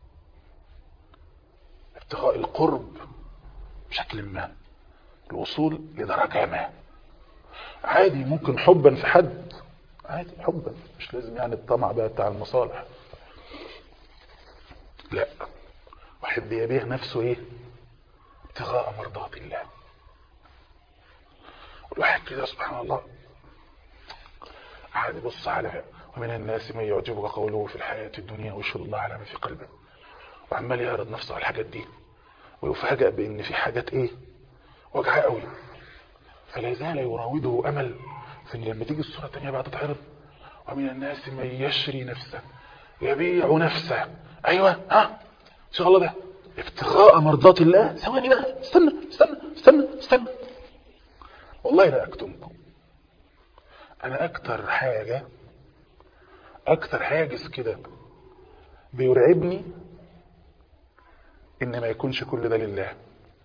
ابتغاء القرب بشكل ما الوصول لدرجة ما عادي ممكن حبا في حد عادي حبا مش لازم يعني الطمع بقى بتاع المصالح لا واحد بيبيع نفسه ايه ابتغاء مرضات الله والواحد كده سبحان الله قاعد يبص على ومن الناس من يعجبك قوله في الحياة الدنيا ويشهد الله على ما في قلبه وعمال يعرض نفسه على الحاجات دي ويفاجأ بان في حاجات ايه وجعه قوي فلا يزال يراوده امل في ان لما تيجي الصورة الثانية بقى تتعرض ومن الناس من يشري نفسه يبيع نفسه ايوه ها ان شاء الله ده ابتغاء مرضات الله ثواني بقى استنى استنى استنى استنى والله لا اكتمكم انا اكتر حاجة اكتر حاجز كده بيرعبني ان ما يكونش كل ده لله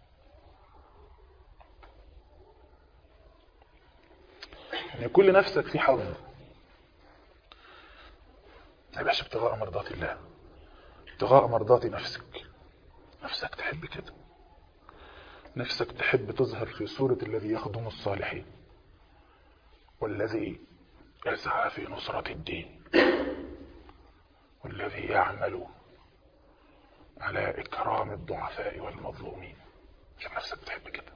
ان يكون لنفسك في حظ ما يبقاش ابتغاء مرضات الله ابتغاء مرضات نفسك نفسك تحب كده نفسك تحب تظهر في صورة الذي يخدم الصالحين والذي يسعى في نصرة الدين والذي يعمل على إكرام الضعفاء والمظلومين عشان نفسك تحب كده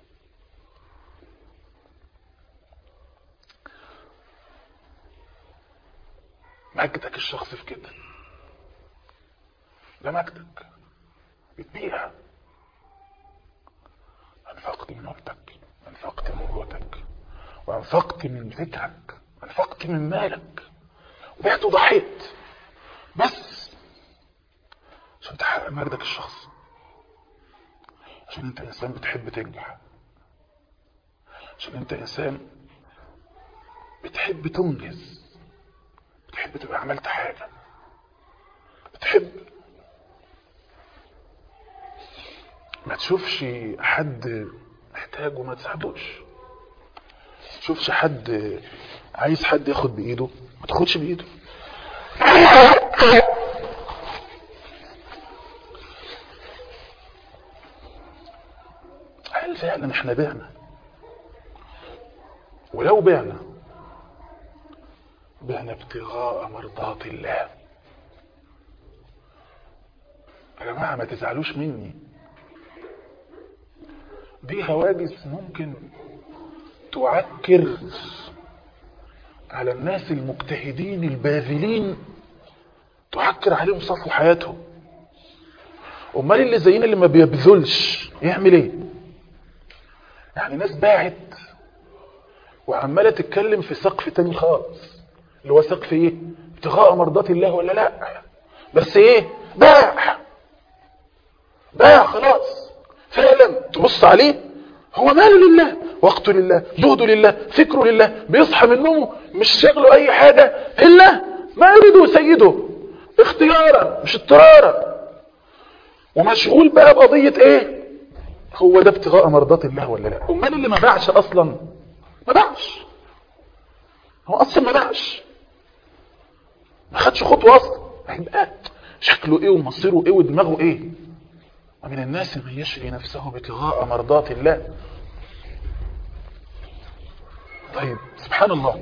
مجدك الشخصي في كده ده مجدك بتبيع أنفقت من وقتك أنفقت من قوتك وأنفقت من فكرك أنفقت من مالك وبعت وضحيت بس عشان تحقق مجدك الشخصي عشان انت انسان بتحب تنجح عشان انت انسان بتحب تنجز بتحب تبقى عملت حاجة بتحب ما تشوفش حد محتاج وما تساعدوش ما تشوفش حد عايز حد ياخد بايده ما تاخدش بايده هل فعلا احنا بعنا ولو بعنا بعنا ابتغاء مرضات الله يا جماعة ما تزعلوش مني دي هواجس ممكن تعكر على الناس المجتهدين الباذلين تعكر عليهم صفو حياتهم امال اللي زينا اللي ما بيبذلش يعمل ايه يعني ناس باعت وعماله تتكلم في سقف تاني خالص اللي هو سقف ايه ابتغاء مرضات الله ولا لا بس ايه باع باع خلاص فعلا تبص عليه هو ماله لله وقته لله جهده لله فكره لله بيصحى من نومه مش شغله اي حاجة الا ما يريده سيده اختيارا مش اضطرارا ومشغول بقى بقضية ايه هو ده ابتغاء مرضات الله ولا لا امال اللي ما باعش اصلا ما باعش هو اصلا ما باعش ما خدش خطوه اصلا هيبقى شكله ايه ومصيره ايه ودماغه ايه ومن الناس من يشري نفسه ابتغاء مرضات الله طيب سبحان الله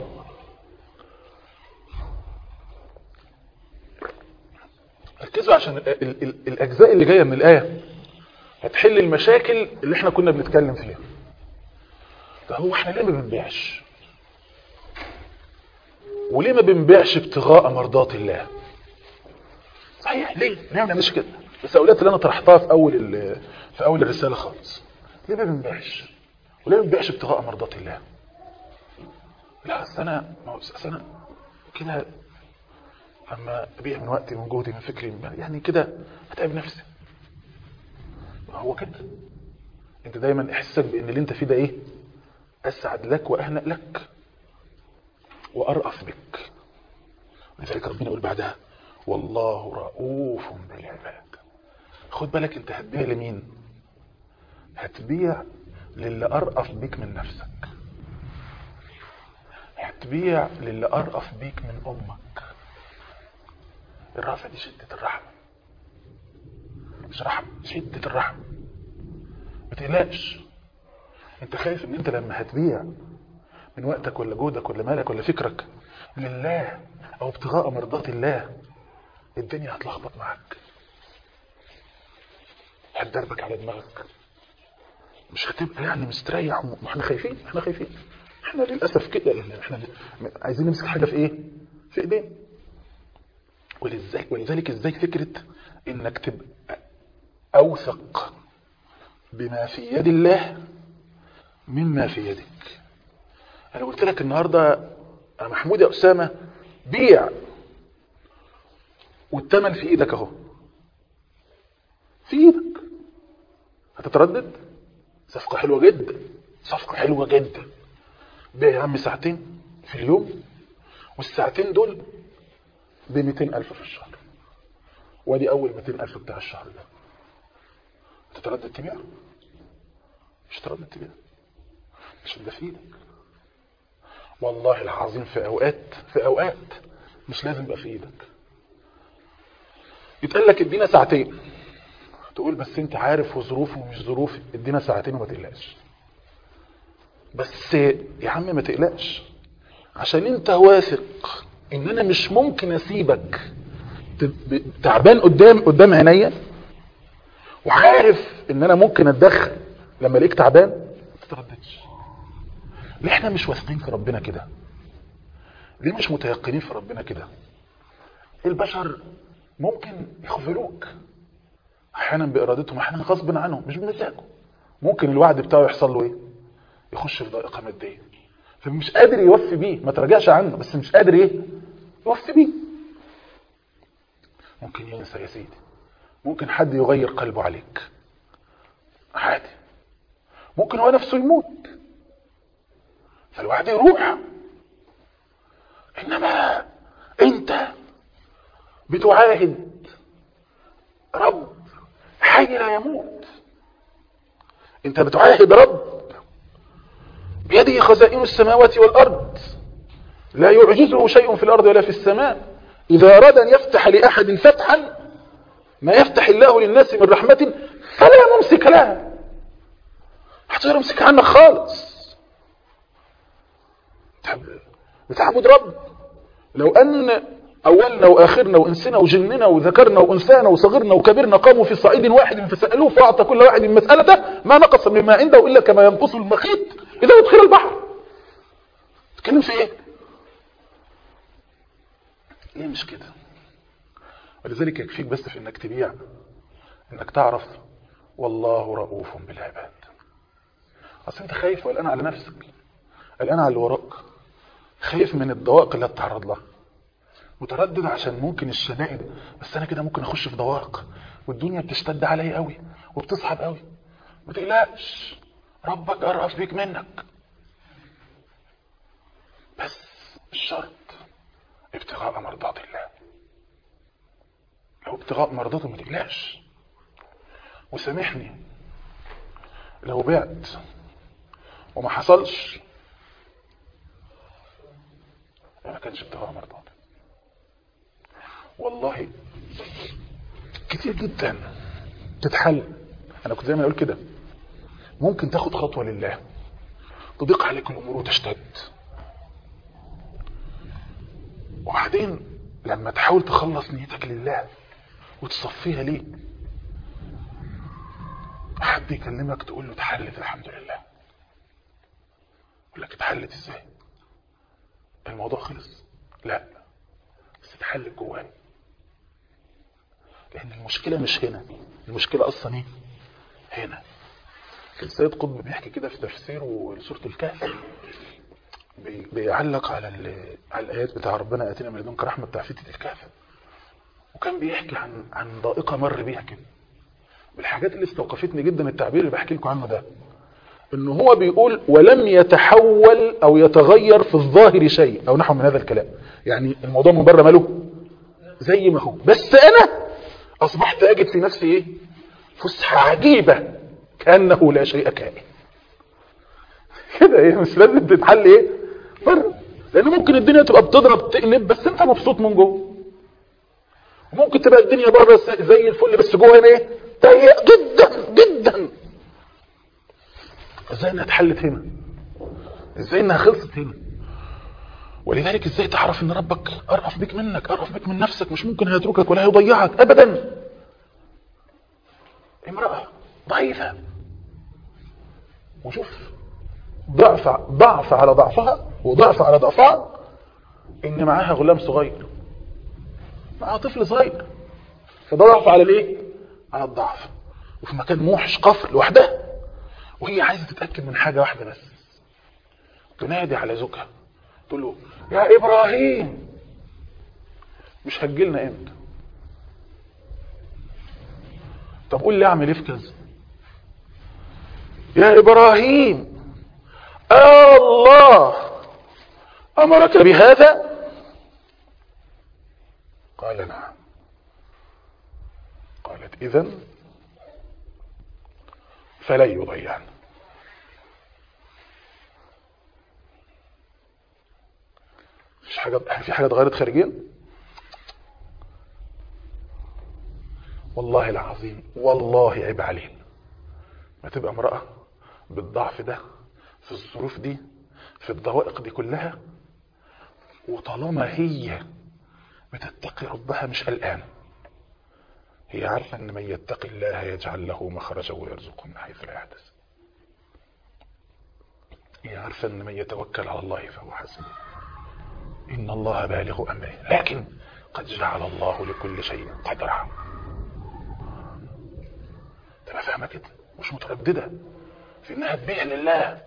ركزوا عشان ال ال ال الاجزاء اللي جايه من الايه هتحل المشاكل اللي احنا كنا بنتكلم فيها فهو احنا ليه ما بنبيعش وليه ما بنبيعش ابتغاء مرضات الله صحيح ليه ليه ما بنعملش كده التساؤلات اللي انا طرحتها في اول في اول الرساله خالص ليه ما بنبيعش وليه ما بنبيعش ابتغاء مرضات الله لا اصل انا اصل انا كده اما ابيع من وقتي من جهدي من فكري من يعني كده هتعب نفسي هو كده انت دايما احساسك بان اللي انت فيه ده ايه اسعد لك واهنأ لك وارأف بك ولذلك ربنا يقول بعدها والله رؤوف بالعباد خد بالك انت هتبيع لمين هتبيع للي ارأف بيك من نفسك هتبيع للي ارأف بيك من امك الرأفة دي شدة الرحمة مش رحمة شدة الرحمة ما تقلقش انت خايف ان انت لما هتبيع من وقتك ولا جهدك ولا مالك ولا فكرك لله او ابتغاء مرضات الله الدنيا هتلخبط معاك هتدربك على دماغك مش هتبقى يعني مستريح ما احنا خايفين احنا خايفين احنا للاسف كده يعني احنا عايزين نمسك حاجه في ايه في ايدينا ولذلك ولذلك ازاي فكره انك تبقى اوثق بما في يد الله مما في يدك انا قلت لك النهارده يا محمود يا اسامه بيع والثمن في ايدك اهو في ايدك هتتردد صفقه حلوه جدا صفقه حلوه جدا بيع يا عم ساعتين في اليوم والساعتين دول ب 200000 في الشهر وادي اول 200000 بتاع الشهر ده تتردد تبيع مش تردد تبيع مش ده في ايدك والله العظيم في اوقات في اوقات مش لازم يبقى في ايدك يتقال لك ادينا ساعتين تقول بس انت عارف وظروفي ومش ظروفي ادينا ساعتين وما تقلقش بس يا عم ما تقلقش عشان انت واثق ان انا مش ممكن اسيبك تعبان قدام قدام عينيا وعارف ان انا ممكن اتدخل لما الاقيك تعبان ما تترددش ليه احنا مش واثقين في ربنا كده ليه مش متيقنين في ربنا كده البشر ممكن يخذلوك احيانا بارادتهم احيانا غصب عنهم مش بمزاجه ممكن الوعد بتاعه يحصل له ايه يخش في ضائقه ماديه فمش قادر يوفي بيه ما تراجعش عنه بس مش قادر ايه يوفي بيه ممكن ينسى يا سيدي ممكن حد يغير قلبه عليك عادي ممكن هو نفسه يموت فالوعد يروح انما انت بتعاهد رب حي لا يموت انت بتعاهد رب بيده خزائن السماوات والارض لا يعجزه شيء في الارض ولا في السماء اذا اراد ان يفتح لاحد فتحا ما يفتح الله للناس من رحمة فلا ممسك لها هتقدر يمسك عنك خالص بتعبد رب لو ان اولنا واخرنا وانسنا وجننا وذكرنا وانثانا وصغرنا وكبرنا قاموا في صعيد واحد فسالوه فاعطى كل واحد مسالته ما نقص مما عنده الا كما ينقص المخيط اذا ادخل البحر تتكلم في ايه ليه مش كده ولذلك يكفيك بس في انك تبيع انك تعرف والله رؤوف بالعباد اصل انت خايف والان على نفسك الان على اللي وراك خايف من الضوائق اللي هتتعرض لها متردد عشان ممكن الشدائد بس انا كده ممكن اخش في ضوائق والدنيا بتشتد عليا قوي وبتصعب قوي ما تقلقش ربك ارأف بيك منك بس الشرط ابتغاء مرضات الله لو ابتغاء مرضاته ما تقلقش وسامحني لو بعت وما حصلش ما كانش ابتغاء مرضاته والله كتير جدا تتحل انا كنت دايما اقول كده ممكن تاخد خطوه لله تضيق عليك الامور وتشتد وبعدين لما تحاول تخلص نيتك لله وتصفيها ليه حد يكلمك تقول له اتحلت الحمد لله يقول لك اتحلت ازاي الموضوع خلص لا بس اتحلت جواي لان المشكله مش هنا المشكله اصلا ايه هنا السيد قطب بيحكي كده في تفسيره لسوره الكهف بيعلق على على الايات بتاع ربنا اتينا من لدنك رحمه بتاع فتنه الكهف وكان بيحكي عن عن ضائقه مر بيها كده بالحاجات اللي استوقفتني جدا التعبير اللي بحكي لكم عنه ده ان هو بيقول ولم يتحول او يتغير في الظاهر شيء او نحو من هذا الكلام يعني الموضوع من بره ماله زي ما هو بس انا اصبحت اجد في نفسي ايه فسحه عجيبه كانه لا شيء كائن كده ايه مش لازم تتحل ايه بره لان ممكن الدنيا تبقى بتضرب تقلب بس انت مبسوط من جوه ممكن تبقى الدنيا بره زي الفل بس جوه هنا ايه ضيق جدا جدا ازاي انها اتحلت هنا ازاي انها خلصت هنا ولذلك ازاي تعرف ان ربك ارأف بك منك ارأف بك من نفسك مش ممكن هيتركك ولا هيضيعك ابدا امرأة ضعيفة وشوف ضعف ضعف على ضعفها وضعف على ضعفها ان معاها غلام صغير معاها طفل صغير فده ضعف على الايه على الضعف وفي مكان موحش قفر لوحدها وهي عايزه تتاكد من حاجه واحده بس تنادي على زوجها تقول له يا ابراهيم مش هتجيلنا امتى طب قول لي اعمل ايه في كذا يا ابراهيم الله امرك بهذا قال نعم قالت اذا فلن يضيعنا مش حاجه في حاجه اتغيرت خارجيا والله العظيم والله عيب علينا ما تبقى امراه بالضعف ده في الظروف دي في الضوائق دي كلها وطالما هي بتتقي ربها مش قلقانه هي عارفه ان من يتقي الله يجعل له مخرجا ويرزقه من حيث لا يحتسب هي عارفه ان من يتوكل على الله فهو حسبه ان الله بالغ امره لكن قد جعل الله لكل شيء قدرا تبقى فاهمه كده مش متردده في انها تبيع لله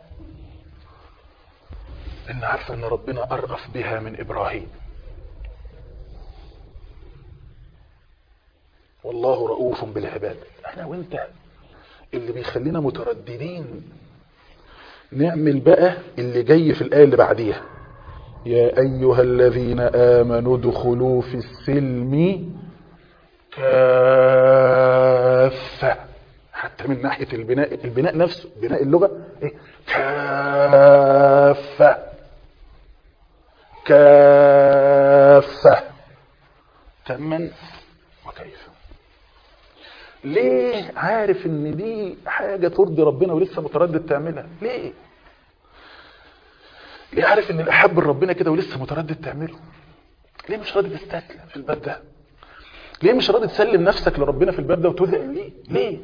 لان عارفه ان ربنا ارأف بها من ابراهيم والله رؤوف بالعباد انا وانت اللي بيخلينا مترددين نعمل بقى اللي جاي في الآية اللي بعديها يا أيها الذين آمنوا ادخلوا في السلم كافة حتى من ناحية البناء البناء نفسه بناء اللغة إيه؟ كافة كافة تما وكيف ليه عارف ان دي حاجة ترضي ربنا ولسه متردد تعملها ليه ليه عارف ان الاحب لربنا كده ولسه متردد تعمله ليه مش راضي تستسلم في الباب ده ليه مش راضي تسلم نفسك لربنا في الباب ده وتذعن ليه ليه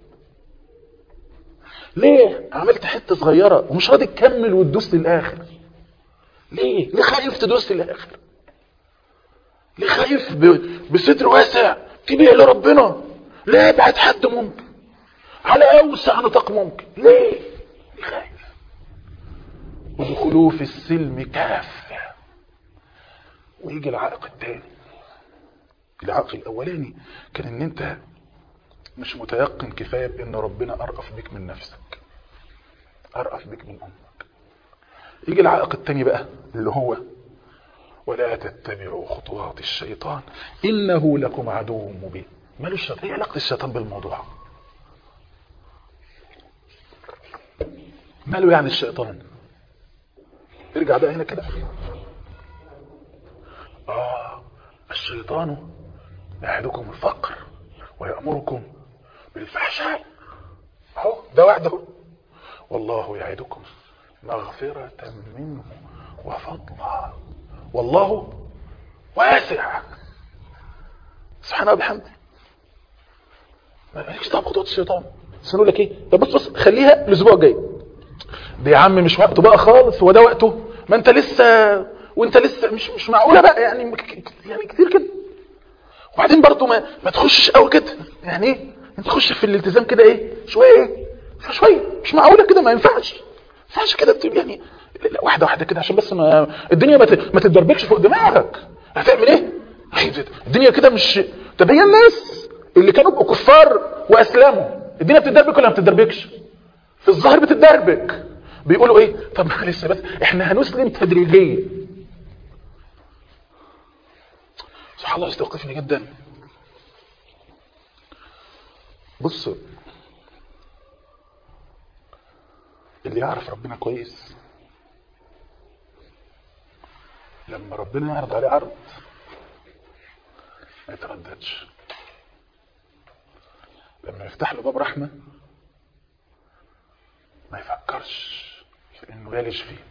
ليه عملت حتة صغيرة ومش راضي تكمل وتدوس للآخر ليه ليه خايف تدوس للآخر ليه خايف ب- بصدر واسع تبيع لربنا لا ابعد حد ممكن على اوسع نطاق ممكن ليه ليه خايف ودخلوه في السلم كافة ويجي العائق الثاني العائق الاولاني كان ان انت مش متيقن كفاية بان ربنا ارأف بك من نفسك ارأف بك من امك يجي العائق الثاني بقى اللي هو ولا تتبعوا خطوات الشيطان انه لكم عدو مبين ماله الشيطان ايه علاقه الشيطان بالموضوع ماله يعني الشيطان ارجع بقى هنا كده اه الشيطان يعدكم الفقر ويأمركم بالفحشاء اهو ده وعده والله يعدكم مغفرة منه وفضلا والله واسع سبحانه وبحمده مالكش دعوه بخطوات الشيطان بس نقول لك ايه طب بص بص خليها الاسبوع الجاي ده يا عم مش وقته بقى خالص هو ده وقته ما انت لسه وانت لسه مش مش معقوله بقى يعني يعني كتير كده وبعدين برضو ما ما تخشش قوي كده يعني ايه انت تخش في الالتزام كده ايه شويه شويه مش معقوله كده ما ينفعش ما ينفعش كده بتبقى يعني لا، واحده واحده كده عشان بس ما الدنيا ما ت- ما تتدربكش فوق دماغك هتعمل ايه الدنيا كده مش طب هي الناس اللي كانوا بقوا كفار واسلموا الدنيا بتتدربك ولا ما بتتدربكش في الظاهر بتتدربك بيقولوا ايه طب معلش بس احنا هنسلم تدريجيا سبحان الله يستوقفني جدا بص اللي يعرف ربنا كويس لما ربنا يعرض عليه عرض ما يترددش لما يفتح له باب رحمة ما يفكرش في انه يلج فيه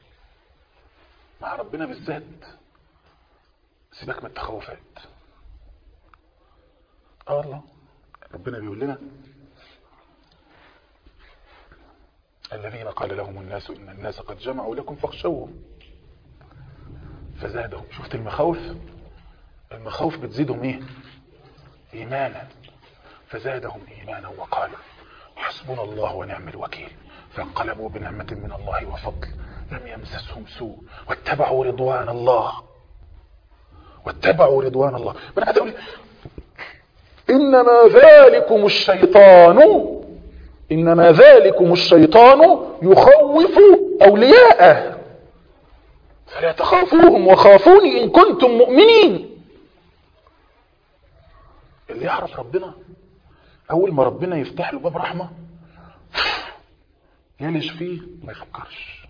مع ربنا بالذات سيبك من التخوفات اه والله ربنا بيقول لنا الذين قال لهم الناس ان الناس قد جمعوا لكم فاخشوهم فزادهم شفت المخاوف المخاوف بتزيدهم ايه ايمانا فزادهم ايمانا وقالوا حسبنا الله ونعم الوكيل فانقلبوا بنعمة من الله وفضل لم يمسسهم سوء واتبعوا رضوان الله واتبعوا رضوان الله انا عايز اقول انما ذلكم الشيطان انما ذلكم الشيطان يخوف اولياءه فلا تخافوهم وخافوني ان كنتم مؤمنين اللي يعرف ربنا اول ما ربنا يفتح له باب رحمه يلج فيه ما يفكرش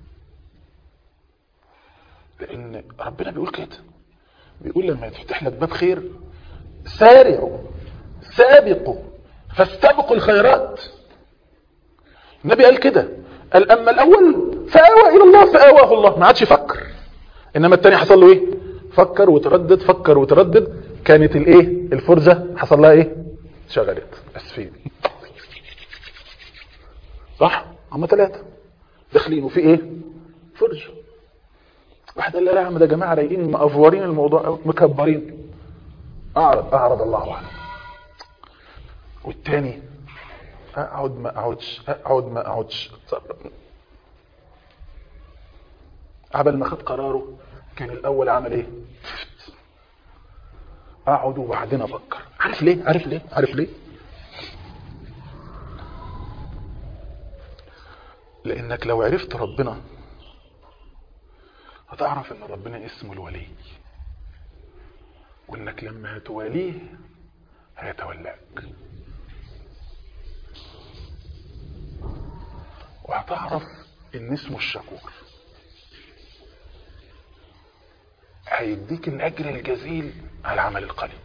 لان ربنا بيقول كده بيقول لما يتفتح لك باب خير سارعوا سابقوا فاستبقوا الخيرات النبي قال كده قال اما الاول فاوى الى الله فاواه الله ما عادش يفكر انما التاني حصل له ايه فكر وتردد فكر وتردد كانت الايه الفرجه حصل لها ايه شغلت اسفين صح هم ثلاثه داخلين وفي ايه فرجه واحد قال لا يا عم ده جماعه رايقين مأفورين الموضوع أوي، مكبرين اعرض اعرض الله عنه والتاني اقعد ما اقعدش اقعد ما اقعدش عبل ما خد قراره كان الاول عمل ايه اقعد وبعدين افكر عارف ليه عارف ليه عارف ليه لانك لو عرفت ربنا هتعرف ان ربنا اسمه الولي وانك لما هتواليه هيتولاك وهتعرف ان اسمه الشكور هيديك الاجر الجزيل على العمل القليل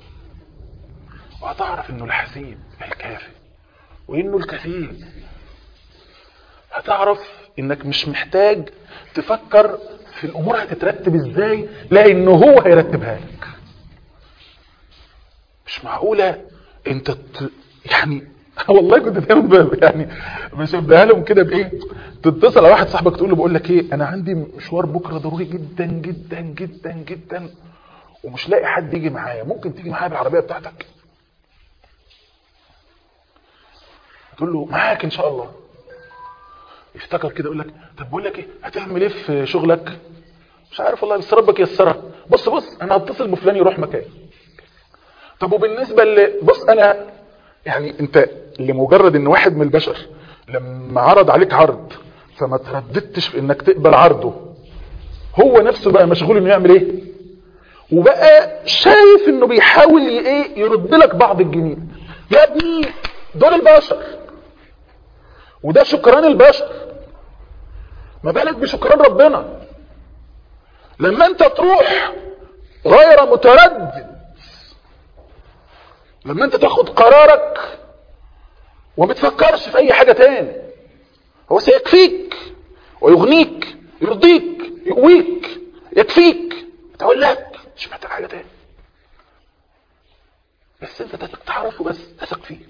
وهتعرف انه الحسيب الكافي وانه الكفيل هتعرف انك مش محتاج تفكر في الامور هتترتب ازاي لانه هو هيرتبها لك مش معقولة انت ت... يعني والله كنت دايما ب- يعني بشبهها لهم كده بايه تتصل على واحد صاحبك تقول له بقول لك ايه انا عندي مشوار بكره ضروري جدا جدا جدا جدا ومش لاقي حد يجي معايا ممكن تيجي معايا بالعربيه بتاعتك تقول له معاك ان شاء الله يفتكر كده يقول لك طب بقول لك ايه هتعمل ايه في شغلك مش عارف والله بس ربك يسرها بص بص انا هتصل بفلان يروح مكان طب وبالنسبه ل بص انا يعني انت لمجرد ان واحد من البشر لما عرض عليك عرض فما ترددتش في انك تقبل عرضه هو نفسه بقى مشغول انه يعمل ايه وبقى شايف انه بيحاول ي- ايه يرد لك بعض الجميل يا ابني دول البشر وده شكران البشر ما بالك بشكران ربنا لما انت تروح غير متردد لما انت تاخد قرارك وما تفكرش في اي حاجة تاني هو سيكفيك ويغنيك يرضيك يقويك يكفيك يتولاك مش محتاج حاجة تاني بس انت تثق تعرفه بس تثق فيه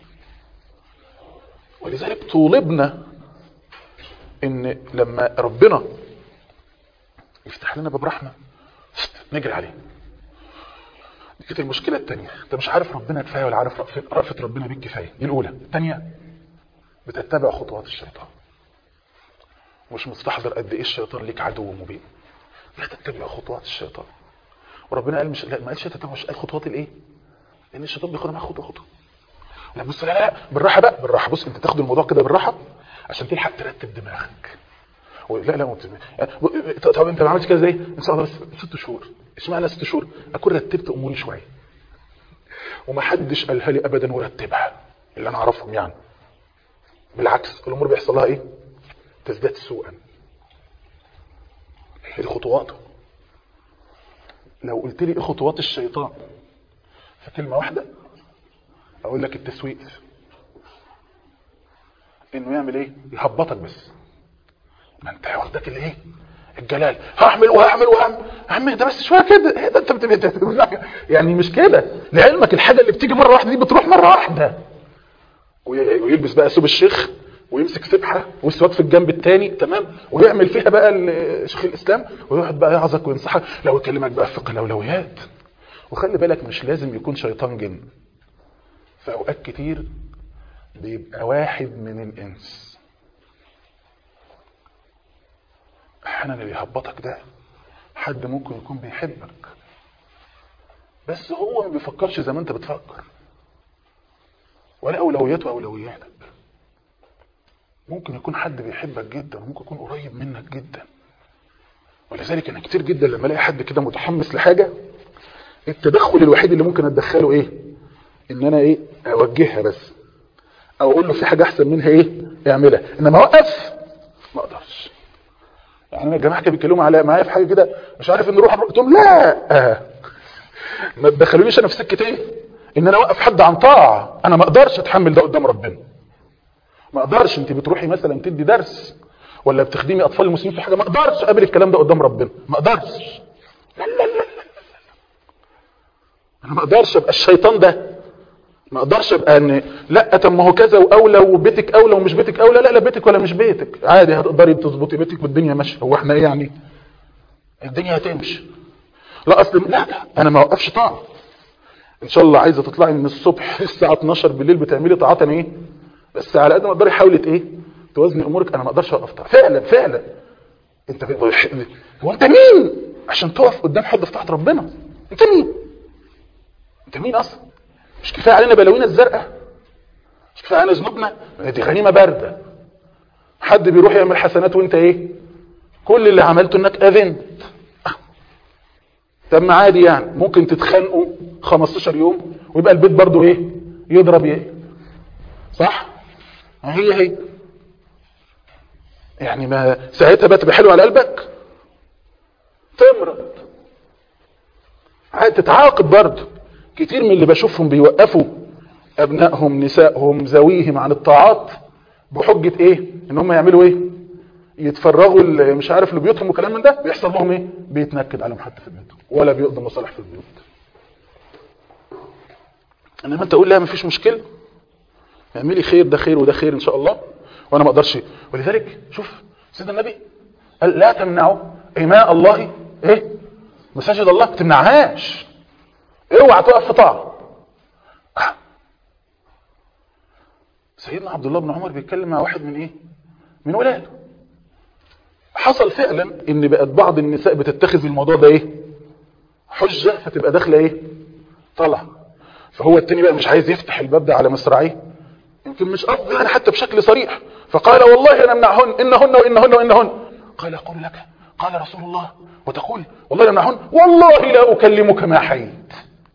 ولذلك طولبنا ان لما ربنا يفتح لنا باب رحمة نجري عليه دي كانت المشكلة التانية انت مش عارف ربنا كفاية ولا عارف رأفة رأفة ربنا بيك كفاية دي الأولى التانية بتتبع خطوات الشيطان مش مستحضر قد ايه الشيطان ليك عدو مبين لا تتبع خطوات الشيطان وربنا قال مش لا ما قالش تتبع قال خطوات الايه لان الشيطان بياخد معاك خطوه خطوه لا بص لا لا بالراحه بقى بالراحه بص انت تاخد الموضوع كده بالراحه عشان تلحق ترتب دماغك لا لا مت... طب انت ما عملتش كده ازاي ان شاء الله بس ست شهور اشمعنى ست شهور اكون رتبت اموري شويه ومحدش قالها لي ابدا ورتبها اللي انا اعرفهم يعني بالعكس الامور بيحصل لها ايه تزداد سوءا هي دي خطواته لو قلت لي ايه خطوات الشيطان في كلمه واحده اقول لك التسويق انه يعمل ايه يهبطك بس ما انت واخدك الايه الجلال هعمل وهعمل وهعمل يا عم ده بس شويه كده إيه ده انت بت- بت- بت- يعني مش كده لعلمك الحاجه اللي بتيجي مره واحده دي بتروح مره واحده وي- ويلبس بقى ثوب الشيخ ويمسك سبحه وسواك في الجنب الثاني تمام ويعمل فيها بقى ال- شيخ الاسلام ويقعد بقى يعظك وينصحك لو يكلمك بقى في فقه الاولويات وخلي بالك مش لازم يكون شيطان جن في اوقات كتير بيبقى واحد من الانس احيانا اللي يهبطك ده حد ممكن يكون بيحبك بس هو ما بيفكرش زي ما انت بتفكر ولا اولوياته اولوياتك ممكن يكون حد بيحبك جدا وممكن يكون قريب منك جدا ولذلك انا كتير جدا لما الاقي حد كده متحمس لحاجه التدخل الوحيد اللي ممكن اتدخله ايه ان انا ايه اوجهها بس او اقول له في حاجه احسن منها ايه اعملها انما اوقف ما اقدرش يعني انا الجماعه كانوا بيتكلموا على معايا في حاجه كده مش عارف ان نروح قلت لهم لا آه. ما تدخلونيش انا في سكه ايه ان انا اوقف حد عن طاعه انا ما اقدرش اتحمل ده قدام ربنا ما اقدرش انت بتروحي مثلا تدي درس ولا بتخدمي اطفال المسلمين في حاجه ما اقدرش اقابل الكلام ده قدام ربنا ما اقدرش لا لا لا لا. انا ما اقدرش ابقى الشيطان ده ما اقدرش ابقى ان لا طب ما هو كذا واولى وبيتك اولى ومش بيتك اولى لا لا بيتك ولا مش بيتك عادي هتقدري تظبطي بيتك والدنيا ماشيه هو احنا ايه يعني الدنيا هتمشي لا اصل لا لا انا ما اوقفش طاعه ان شاء الله عايزه تطلعي من الصبح الساعه 12 بالليل بتعملي طاعات انا ايه بس على قد ما تقدري حاولي ايه توازني امورك انا ما اقدرش اوقف طاعه فعلا فعلا انت في- هو انت مين عشان تقف قدام حد في طاعه ربنا انت مين انت مين اصلا مش كفايه علينا بلاوينا الزرقاء مش كفايه علينا ذنوبنا دي غنيمه بارده حد بيروح يعمل حسنات وانت ايه كل اللي عملته انك اذنت طب ما عادي يعني ممكن تتخانقوا 15 يوم ويبقى البيت برضو ايه يضرب ايه صح هي هي يعني ما ساعتها بقى تبقى حلو على قلبك تمرض عادي تتعاقب برضه كتير من اللي بشوفهم بيوقفوا ابنائهم نسائهم ذويهم عن الطاعات بحجة ايه ان هم يعملوا ايه يتفرغوا ال- مش عارف لبيوتهم وكلام من ده بيحصل لهم ايه بيتنكد عليهم حتى في بيوتهم ولا بيقضي مصالح في البيوت انما انت تقول لا مفيش مشكله اعملي خير ده خير وده خير ان شاء الله وانا ما اقدرش ولذلك شوف سيدنا النبي قال لا تمنعوا اماء الله ايه مساجد الله ما تمنعهاش اوعى تقف في طاعه آه. سيدنا عبد الله بن عمر بيتكلم مع واحد من ايه من ولاده حصل فعلا ان بقت بعض النساء بتتخذ الموضوع ده ايه حجه فتبقى داخله ايه طالعه فهو التاني بقى مش عايز يفتح الباب ده على مصراعيه يمكن مش قصدي يعني حتى بشكل صريح فقال والله انا امنعهن انهن وانهن وانهن قال اقول لك قال رسول الله وتقول والله لا امنعهن والله لا اكلمك ما حييت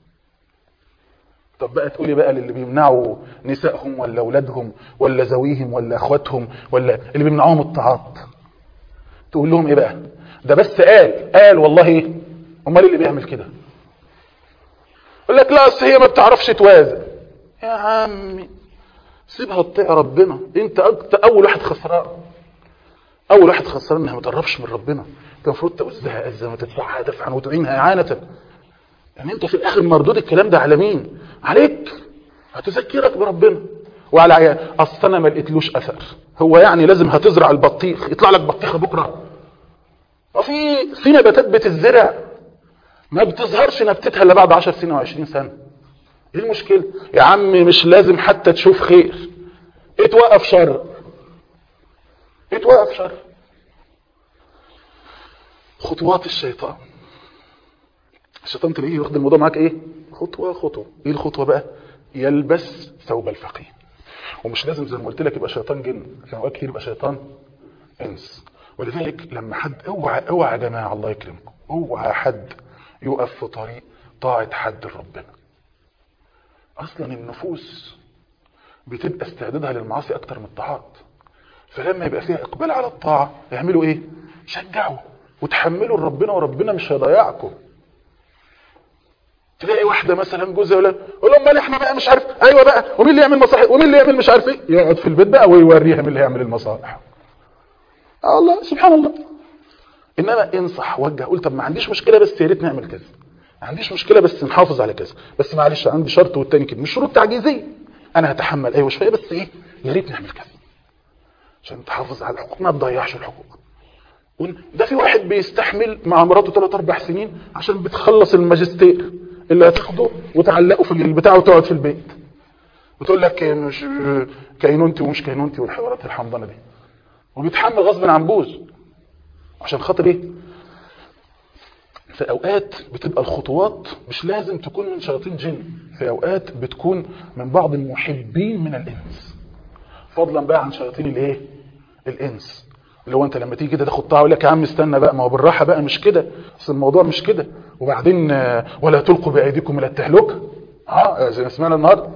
طب بقى تقولي بقى للي بيمنعوا نسائهم ولا اولادهم ولا ذويهم ولا اخواتهم ولا اللي بيمنعوهم الطاعات تقول لهم ايه بقى ده بس قال قال والله ايه امال اللي بيعمل كده يقول لك لا اصل هي ما بتعرفش توازن يا عمي سيبها تطيع ربنا انت أكتر اول واحد خسران اول واحد خسران انها ما تقربش من ربنا انت المفروض توزها ازا وتدفعها دفعا وتعينها اعانه يعني انت في الاخر مردود الكلام ده على مين عليك هتذكرك بربنا وعلى عيال اصل انا ما لقيتلوش اثر هو يعني لازم هتزرع البطيخ يطلع لك بطيخه بكره وفي في نباتات بتزرع ما بتظهرش نبتتها الا بعد 10 سنين او 20 سنه ايه المشكله يا عم مش لازم حتى تشوف خير اتوقف شر اتوقف شر خطوات الشيطان الشيطان تلاقيه واخد الموضوع معاك ايه خطوه خطوه ايه الخطوه بقى يلبس ثوب الفقيه ومش لازم زي ما قلت لك يبقى شيطان جن في اوقات كتير يبقى شيطان انس ولذلك لما حد اوعى اوعى يا جماعه الله يكرمكم اوعى حد يقف في طريق طاعه حد لربنا اصلا النفوس بتبقى استعدادها للمعاصي اكتر من الطاعات فلما يبقى فيها اقبال على الطاعه يعملوا ايه شجعوا وتحملوا لربنا وربنا مش هيضيعكم تلاقي واحده مثلا جوزها ولا يقول لهم امال احنا بقى مش عارف ايوه بقى ومين اللي يعمل مصالح ومين اللي يعمل مش عارف ايه يقعد في البيت بقى ويوريها مين اللي هيعمل المصالح اه الله سبحان الله انما انصح وجه قول طب ما عنديش مشكله بس يا ريت نعمل كذا ما عنديش مشكله بس نحافظ على كذا بس معلش عندي شرط والتاني كده مش شروط تعجيزيه انا هتحمل ايوه شويه بس ايه يا ريت نعمل كذا عشان تحافظ على الحقوق ما تضيعش الحقوق ده في واحد بيستحمل مع مراته 3 4 سنين عشان بتخلص الماجستير اللي هتاخده وتعلقه في البتاع وتقعد في البيت وتقول لك مش كينونتي ومش كينونتي والحوارات الحمضانه دي وبيتحمل غصب عن بوز عشان خاطر ايه في اوقات بتبقى الخطوات مش لازم تكون من شياطين جن في اوقات بتكون من بعض المحبين من الانس فضلا بقى عن شياطين الايه الانس اللي هو انت لما تيجي كده تاخد طاعه يقول لك يا عم استنى بقى ما هو بالراحه بقى مش كده اصل الموضوع مش كده وبعدين ولا تلقوا بايديكم الى التهلكه اه زي ما سمعنا النهارده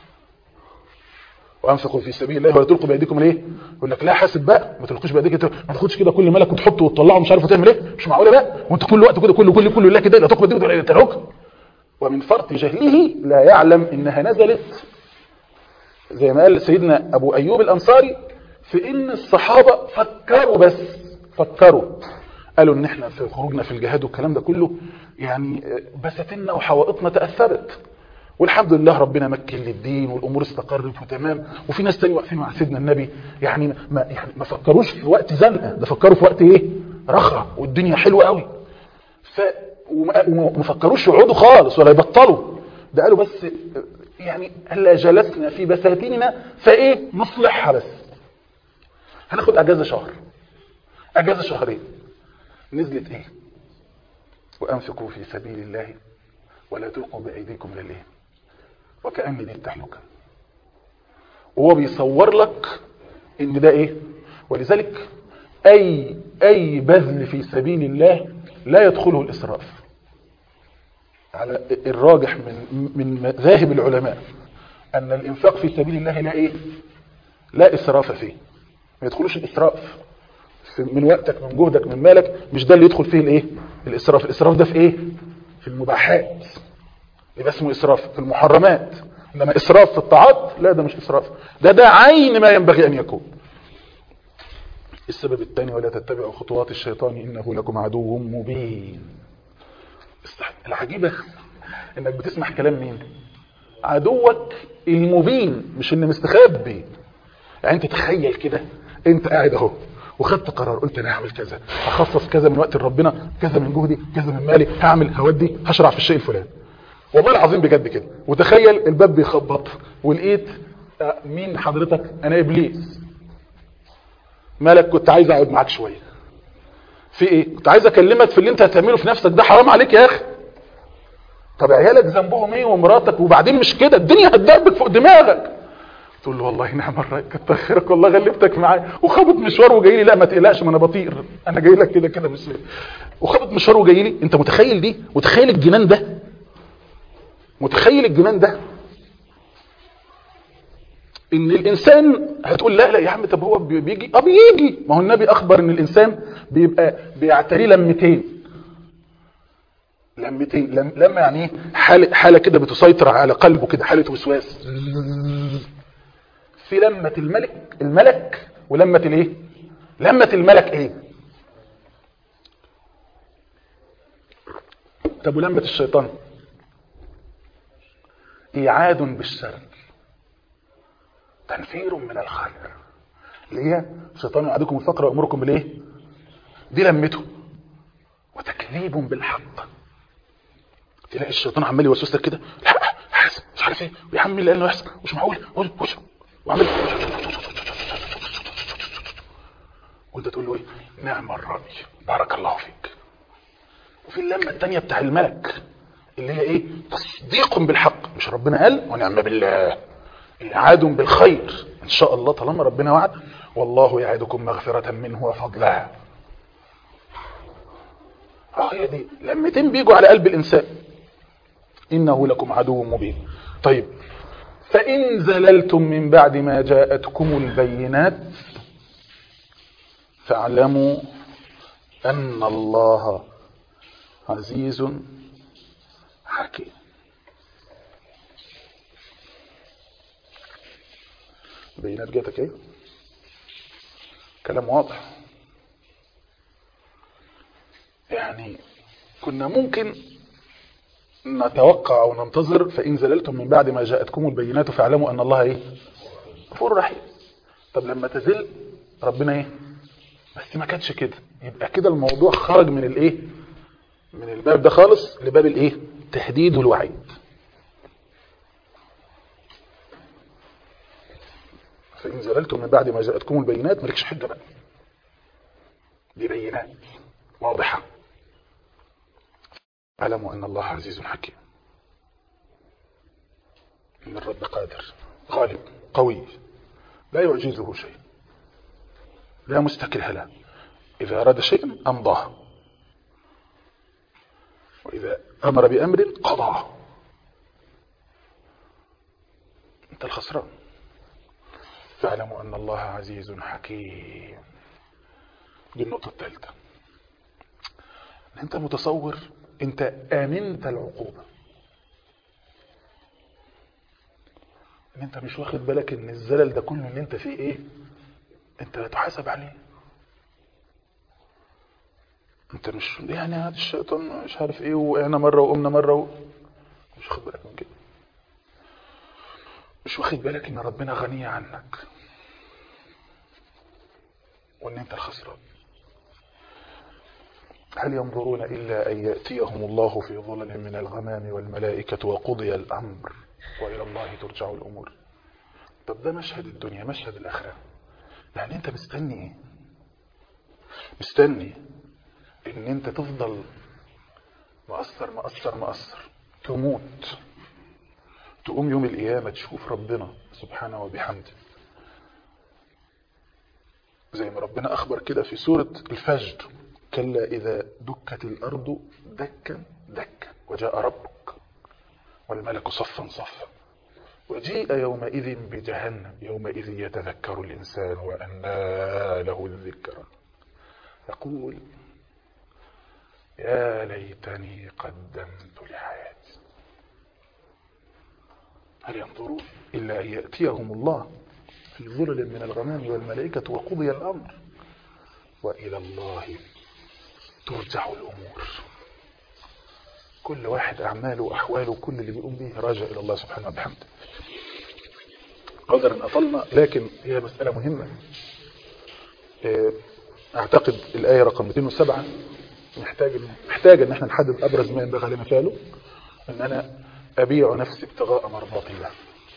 وانفقوا في سبيل الله ولا تلقوا بايديكم ليه يقول لك لا حاسب بقى ما تلقوش بايديك ما تاخدش كده كل مالك وتحطه وتطلعه مش عارف هتعمل ايه مش معقوله بقى وانت كل وقت كده كله كله كله لله كده لا تلقوا بايديكم الى التهلكه ومن فرط جهله لا يعلم انها نزلت زي ما قال سيدنا ابو ايوب الانصاري في ان الصحابه فكروا بس فكروا قالوا ان احنا في خروجنا في الجهاد والكلام ده كله يعني بساتنا وحوائطنا تاثرت والحمد لله ربنا مكن للدين والامور استقرت وتمام وفي ناس تاني واقفين مع سيدنا النبي يعني ما يعني ما فكروش في وقت زنقه ده فكروا في وقت ايه رخاء والدنيا حلوه قوي ف وما فكروش يقعدوا خالص ولا يبطلوا ده قالوا بس يعني هلا جلسنا في بساتيننا فايه نصلحها بس هناخد اجازه شهر اجازه شهرين نزلت ايه وانفقوا في سبيل الله ولا تلقوا بايديكم للايه وكأن دي التهلكة وهو بيصور لك ان ده ايه ولذلك اي اي بذل في سبيل الله لا يدخله الاسراف على الراجح من من مذاهب العلماء ان الانفاق في سبيل الله لا ايه لا اسراف فيه ما يدخلوش الاسراف من وقتك من جهدك من مالك مش ده اللي يدخل فيه الايه الاسراف الاسراف ده في ايه في المباحات يبقى اسمه اسراف في المحرمات انما اسراف في الطاعات لا ده مش اسراف ده ده عين ما ينبغي ان يكون السبب الثاني ولا تتبعوا خطوات الشيطان انه لكم عدو مبين العجيبه انك بتسمع كلام مين عدوك المبين مش اللي مستخبي يعني انت تخيل كده انت قاعد اهو وخدت قرار قلت انا هعمل كذا هخصص كذا من وقت ربنا كذا من جهدي كذا من مالي هعمل هودي هشرع في الشيء الفلاني والله العظيم بجد كده وتخيل الباب بيخبط ولقيت مين حضرتك انا ابليس مالك كنت عايز اقعد معاك شويه في ايه كنت عايز اكلمك في اللي انت هتعمله في نفسك ده حرام عليك يا اخي طب عيالك ذنبهم ايه ومراتك وبعدين مش كده الدنيا هتدبك فوق دماغك تقول له والله نعم الراي كتر خيرك والله غلبتك معايا وخبط مشوار وجاي لي لا ما تقلقش ما انا بطير انا جاي لك كده كده مش وخبط مشوار وجاي لي انت متخيل دي متخيل الجنان ده متخيل الجنان ده ان الانسان هتقول لا لا يا عم طب هو بيجي اه بيجي ما هو النبي اخبر ان الانسان بيبقى بيعتريه لمتين لمتين لم لما يعني ايه حاله حاله كده بتسيطر على قلبه كده حاله وسواس في لمه الملك الملك ولمه الايه لمه الملك ايه طب ولمه الشيطان إيعاد بالشر تنفير من الخير اللي هي الشيطان يعدكم الفقر ويأمركم بالإيه دي لمته وتكذيب بالحق تلاقي الشيطان عمال يوسوس لك كده لا حاسب مش عارف ايه يا عم اللي قال انه يحصل مش معقول قول وش وعمل وانت تقول له ايه نعم الرأي بارك الله فيك وفي اللمه الثانيه بتاع الملك اللي هي ايه تصديق بالحق مش ربنا قال ونعم بالله إعاد بالخير إن شاء الله طالما ربنا وعد والله يعدكم مغفرة منه وفضلا اه هي دي لمتين بيجوا على قلب الإنسان إنه لكم عدو مبين طيب فإن زللتم من بعد ما جاءتكم البينات فاعلموا أن الله عزيز حكيم بينات جاتك ايه كلام واضح يعني كنا ممكن نتوقع او ننتظر فان زللتم من بعد ما جاءتكم البينات فاعلموا ان الله ايه غفور رحيم طب لما تزل ربنا ايه بس ما كانتش كده يبقى كده الموضوع خرج من الايه من الباب ده خالص لباب الايه التهديد والوعيد فإن زللتم من بعد ما جاءتكم البينات مالكش حجة بقى دي بينات واضحة اعلموا أن الله عزيز حكيم إن الرب قادر غالب قوي لا يعجزه شيء لا مستكره له إذا أراد شيئا أمضاه وإذا أمر بأمر قضاه أنت الخسران فاعلموا أن الله عزيز حكيم دي النقطة الثالثة أنت متصور أنت آمنت العقوبة ان انت مش واخد بالك ان الزلل ده كله اللي انت فيه ايه انت هتحاسب عليه انت مش يعني هذا الشيطان مش عارف ايه وقعنا مره وقمنا مره و... مش واخد بالك من كده مش واخد بالك ان ربنا غني عنك وان انت الخسران هل ينظرون الا ان ياتيهم الله في ظلل من الغمام والملائكه وقضي الامر والى الله ترجع الامور طب ده مشهد الدنيا مشهد الاخره يعني انت مستني ايه مستني ان انت تفضل مقصر مقصر مقصر تموت تقوم يوم القيامة تشوف ربنا سبحانه وبحمده زي ما ربنا أخبر كده في سورة الفجر كلا إذا دكت الأرض دكا دكا وجاء ربك والملك صفا صفا وجيء يومئذ بجهنم يومئذ يتذكر الإنسان وأنى له الذكرى يقول يا ليتني قدمت لحياتي هل ينظرون إلا أن يأتيهم الله في ظلل من الغمام والملائكة وقضي الأمر وإلى الله ترجع الأمور كل واحد أعماله وأحواله كل اللي بيقوم به راجع إلى الله سبحانه وبحمده قدرا أطلنا لكن هي مسألة مهمة أعتقد الآية رقم 207 محتاج محتاج ان احنا نحدد ابرز ما ينبغي لنا فعله ان انا ابيع نفسي ابتغاء مرضات الله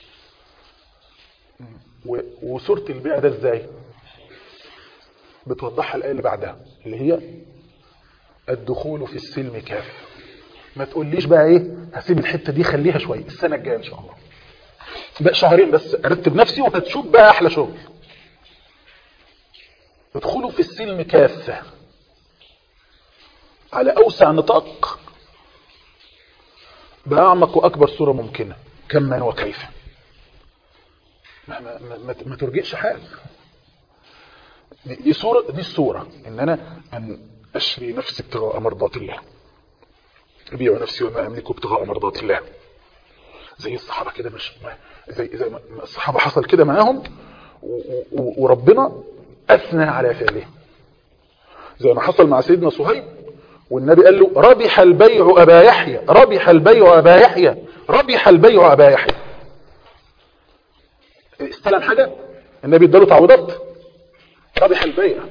وصورة البيع ده ازاي بتوضحها الآية اللي بعدها اللي هي الدخول في السلم كافة ما تقوليش بقى ايه هسيب الحتة دي خليها شوية السنة الجاية ان شاء الله بقى شهرين بس ارتب نفسي وهتشوف بقى احلى شغل ادخلوا في السلم كافة على أوسع نطاق بأعمق وأكبر صورة ممكنة كما وكيف ما, ما, ما, ما ترجئش حاجة دي صورة دي الصورة إن أنا أن أشري نفسي ابتغاء مرضات الله أبيع نفسي وما أملك ابتغاء مرضات الله زي الصحابة كده مش زي زي ما الصحابة حصل كده معاهم وربنا أثنى على فعله زي ما حصل مع سيدنا صهيب والنبي قال له ربح البيع أبا يحيى ربح البيع أبا يحيى ربح البيع أبا يحيى استلم حاجة النبي اداله تعويضات ربح البيع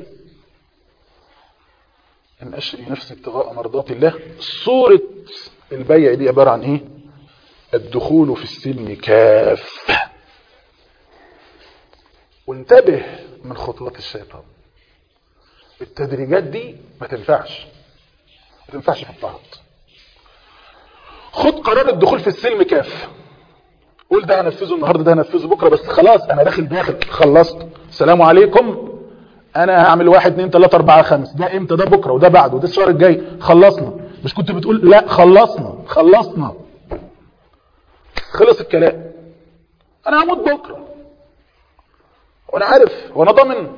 ان اشري نفسي ابتغاء مرضات الله صورة البيع دي عبارة عن ايه الدخول في السلم كافة وانتبه من خطوات الشيطان التدريجات دي ما تنفعش ما تنفعش في التعرض خد قرار الدخول في السلم كافة قول ده هنفذه النهارده ده هنفذه بكره بس خلاص انا داخل داخل خلصت السلام عليكم انا هعمل واحد اتنين تلاته اربعه خمس ده امتى ده بكره وده بعده وده الشهر الجاي خلصنا مش كنت بتقول لا خلصنا خلصنا خلص الكلام انا هموت بكره وانا عارف وانا ضامن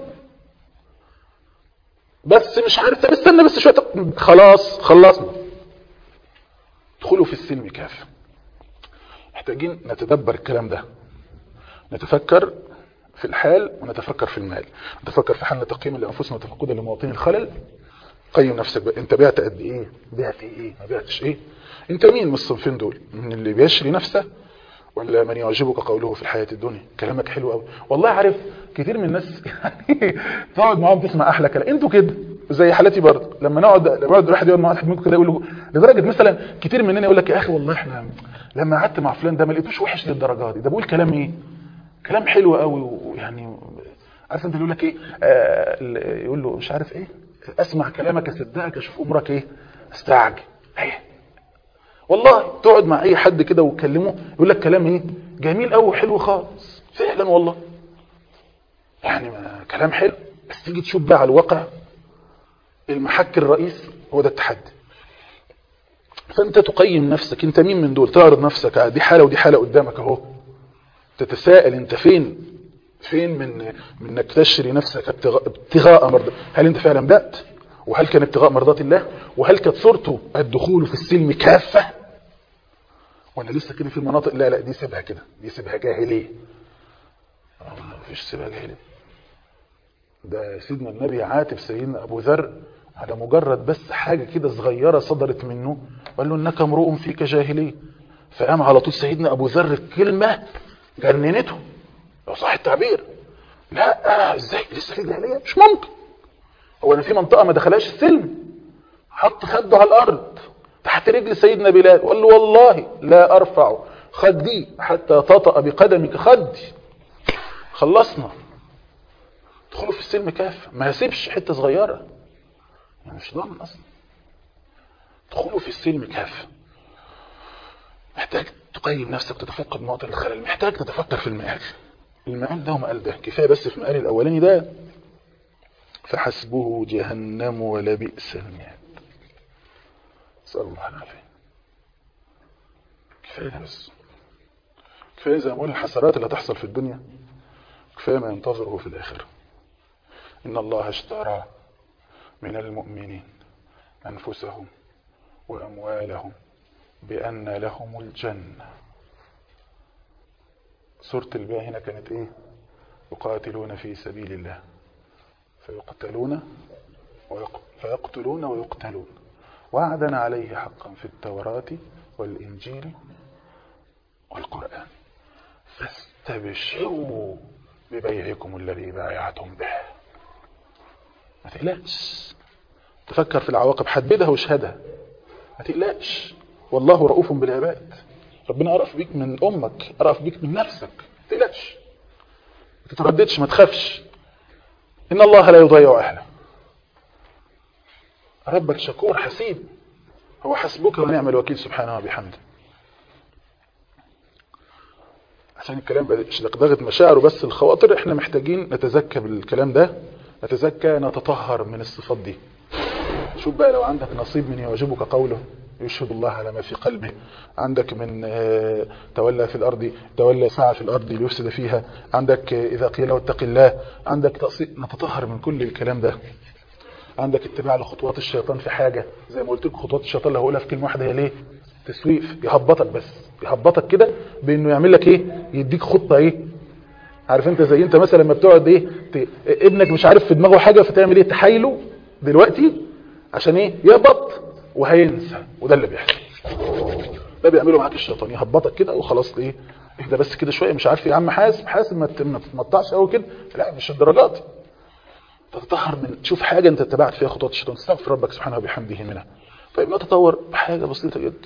بس مش عارف طب استنى بس شويه خلاص خلصنا ادخلوا في السلم كافه محتاجين نتدبر الكلام ده نتفكر في الحال ونتفكر في المال نتفكر في حالنا تقييما لانفسنا وتفقدا لمواطن الخلل قيم نفسك بقى انت بعت قد ايه بعت ايه ما بعتش ايه انت مين من الصنفين دول من اللي بيشري نفسه ولا من يعجبك قوله في الحياة الدنيا كلامك حلو قوي والله عارف كتير من الناس يعني تقعد معاهم تسمع احلى كلام انتوا كده زي حالتي برضه لما نقعد لما يقعد الواحد يقعد مع واحد منكم كده يقول له لدرجه مثلا كتير مننا يقول لك يا اخي والله احنا لما قعدت مع فلان ده ما لقيتوش وحش للدرجه دي ده بقول كلام ايه كلام حلو قوي ويعني عارف انت يقول لك ايه آه يقول له مش عارف ايه اسمع كلامك اصدقك اشوف امرك ايه استعجل ايه والله تقعد مع اي حد كده وتكلمه يقول لك كلام ايه جميل قوي وحلو خالص فعلا والله يعني ما كلام حلو بس تيجي تشوف بقى على الواقع المحك الرئيس هو ده التحدي فانت تقيم نفسك انت مين من دول تعرض نفسك دي حاله ودي حاله قدامك اهو تتساءل انت فين فين من من انك تشري نفسك ابتغاء, ابتغاء مرضى هل انت فعلا بدات وهل كان ابتغاء مرضات الله وهل كانت صورته الدخول في السلم كافه ولا لسه كده في مناطق لا لا دي سيبها كده دي سيبها جاهليه ما فيش سيبها جاهليه ده سيدنا النبي عاتب سيدنا ابو ذر على مجرد بس حاجه كده صغيره صدرت منه وقال له انك امرؤ فيك جاهليه فقام على طول سيدنا ابو ذر الكلمه جننته لو صح التعبير لا ازاي لسه في جاهليه مش ممكن هو انا في منطقه ما دخلهاش السلم حط خده على الارض تحت رجل سيدنا بلال وقال له والله لا ارفع خدي حتى تطأ بقدمك خدي خلصنا ادخلوا في السلم كافه ما يسيبش حته صغيره يعني مش ضامن اصلا ادخلوا في السلم كافه محتاج تقيم نفسك وتتفقد مواطن الخلل محتاج تتفكر في المآل المآل ده ومآل ده كفايه بس في المآل الاولاني ده فحسبه جهنم ولبئس المهاد نسأل الله العافية كفاية بس كفاية زي ما قول الحسرات اللي هتحصل في الدنيا كفاية ما ينتظره في الآخرة إن الله اشترى من المؤمنين أنفسهم وأموالهم بأن لهم الجنة سورة الباء هنا كانت إيه يقاتلون في سبيل الله فيقتلون ويق... فيقتلون ويقتلون وعدا عليه حقا في التوراة والإنجيل والقرآن فاستبشروا ببيعكم الذي بايعتم به ما تقلقش تفكر في العواقب حددها واشهدها ما تقلقش والله رؤوف بالعباد ربنا أرأف بيك من أمك أرأف بيك من نفسك ما تقلقش ما تترددش ما تخافش إن الله لا يضيع أهله ربك شكور حسيب هو حسبك ونعم الوكيل سبحانه وبحمده عشان الكلام مش دغدغه مشاعر بس الخواطر احنا محتاجين نتزكى بالكلام ده نتزكى نتطهر من الصفات دي شوف بقى لو عندك نصيب من يعجبك قوله يشهد الله على ما في قلبه عندك من تولى في الأرض تولى سعى في الأرض ليفسد فيها عندك إذا قيل له اتق الله عندك نتطهر من كل الكلام ده عندك اتباع لخطوات الشيطان في حاجة زي ما قلت لكم خطوات الشيطان اللي هقولها في كلمة واحدة هي ليه تسويف يهبطك بس يهبطك كده بانه يعمل لك ايه يديك خطة ايه عارف انت زي انت مثلا لما بتقعد ايه ت... ابنك مش عارف في دماغه حاجة فتعمل ايه تحايله دلوقتي عشان ايه يهبط وهينسى وده اللي بيحصل ده بيعمله معاك الشيطان يهبطك كده وخلاص ايه اهدى بس كده شويه مش عارف يا عم حاسب حاسب ما تتمطعش قوي كده لا مش الدرجات تتطهر من تشوف حاجة انت اتبعت فيها خطوات الشيطان تستغفر ربك سبحانه وبحمده منها طيب نتطور بحاجة بسيطة جدا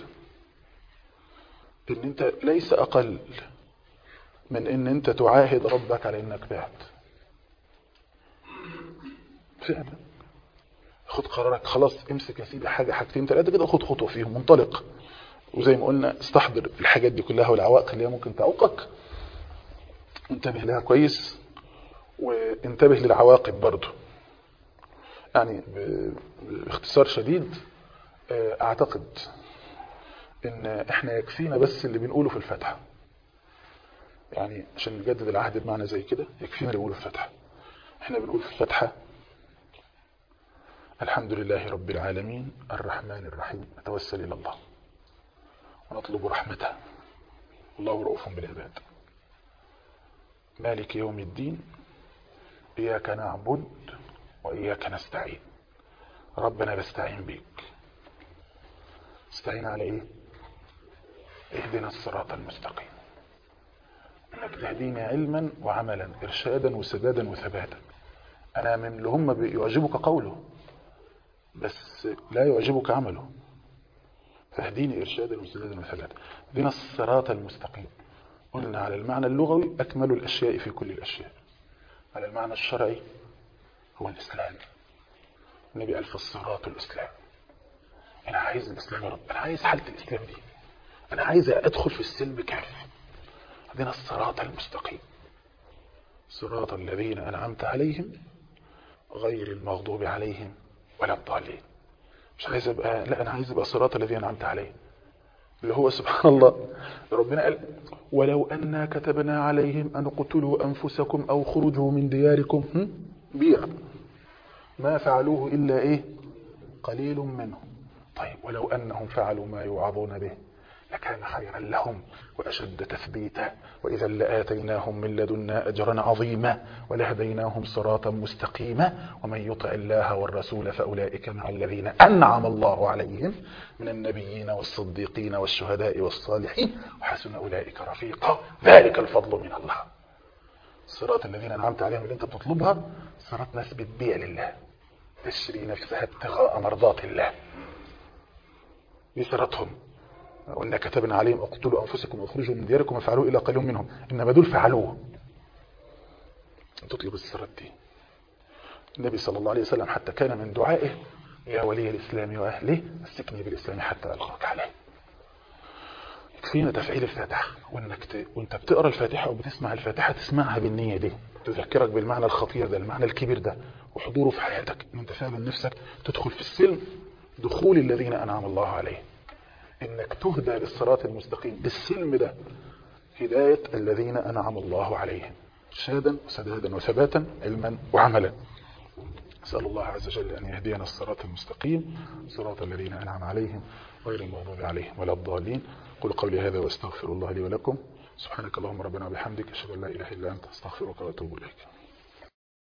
ان انت ليس اقل من ان انت تعاهد ربك على انك بعت فعلا خد قرارك خلاص امسك يا سيدي حاجة حاجتين ثلاثة كده خد خطوة فيهم منطلق وزي ما قلنا استحضر الحاجات دي كلها والعوائق اللي هي ممكن تعوقك انتبه لها كويس وانتبه للعواقب برضه يعني باختصار شديد اعتقد ان احنا يكفينا بس اللي بنقوله في الفتحة يعني عشان نجدد العهد بمعنى زي كده يكفينا اللي بنقوله في الفتحة احنا بنقول في الفتحة الحمد لله رب العالمين الرحمن الرحيم نتوسل الى الله ونطلب رحمته الله رؤوف بالعباد مالك يوم الدين إياك نعبد وإياك نستعين ربنا بستعين بيك استعين على إيه اهدنا الصراط المستقيم انك تهديني علما وعملا ارشادا وسدادا وثباتا انا من اللي هم يعجبك قوله بس لا يعجبك عمله فاهديني ارشادا وسدادا وثباتا اهدنا الصراط المستقيم قلنا على المعنى اللغوي اكمل الاشياء في كل الاشياء على المعنى الشرعي هو الاسلام النبي قال فالصراط الاسلام انا عايز الاسلام يا رب انا عايز حاله الاسلام دي انا عايز ادخل في السلم كافه اهدنا الصراط المستقيم صراط الذين انعمت عليهم غير المغضوب عليهم ولا الضالين مش عايز ابقى لا انا عايز ابقى صراط الذين انعمت عليهم اللي هو سبحان الله ربنا قال ولو أنا كتبنا عليهم أن اقتلوا أنفسكم أو خرجوا من دياركم هم؟ بيع ما فعلوه إلا إيه قليل منهم طيب ولو أنهم فعلوا ما يوعظون به لكان خيرا لهم وأشد تثبيتا وإذا لآتيناهم من لدنا أجرا عظيما ولهديناهم صراطا مستقيما ومن يطع الله والرسول فأولئك مع الذين أنعم الله عليهم من النبيين والصديقين والشهداء والصالحين وحسن أولئك رفيقا ذلك الفضل من الله صراط الذين أنعمت عليهم اللي أنت بتطلبها صراط ناس بتبيع لله تشري نفسها ابتغاء مرضات الله دي صراطهم وإن كتبنا عليهم اقتلوا أنفسكم واخرجوا من دياركم وفعلوا إلى قليل منهم إنما دول فعلوه تطلب الصراط دي النبي صلى الله عليه وسلم حتى كان من دعائه يا ولي الإسلام وأهله مسكني بالإسلام حتى ألقاك عليه يكفينا تفعيل الفاتحة وانك ت... وانت بتقرا الفاتحة او بتسمع الفاتحة تسمعها بالنية دي تذكرك بالمعنى الخطير ده المعنى الكبير ده وحضوره في حياتك ان انت فعلا نفسك تدخل في السلم دخول الذين انعم الله عليهم انك تهدى للصراط المستقيم بالسلم ده هداية الذين انعم الله عليهم ارشادا وسدادا وثباتا علما وعملا أسأل الله عز وجل أن يهدينا الصراط المستقيم صراط الذين أنعم عليهم غير المغضوب عليهم ولا الضالين قل قولي هذا واستغفر الله لي ولكم سبحانك اللهم ربنا وبحمدك أشهد أن لا إله إلا أنت أستغفرك وأتوب إليك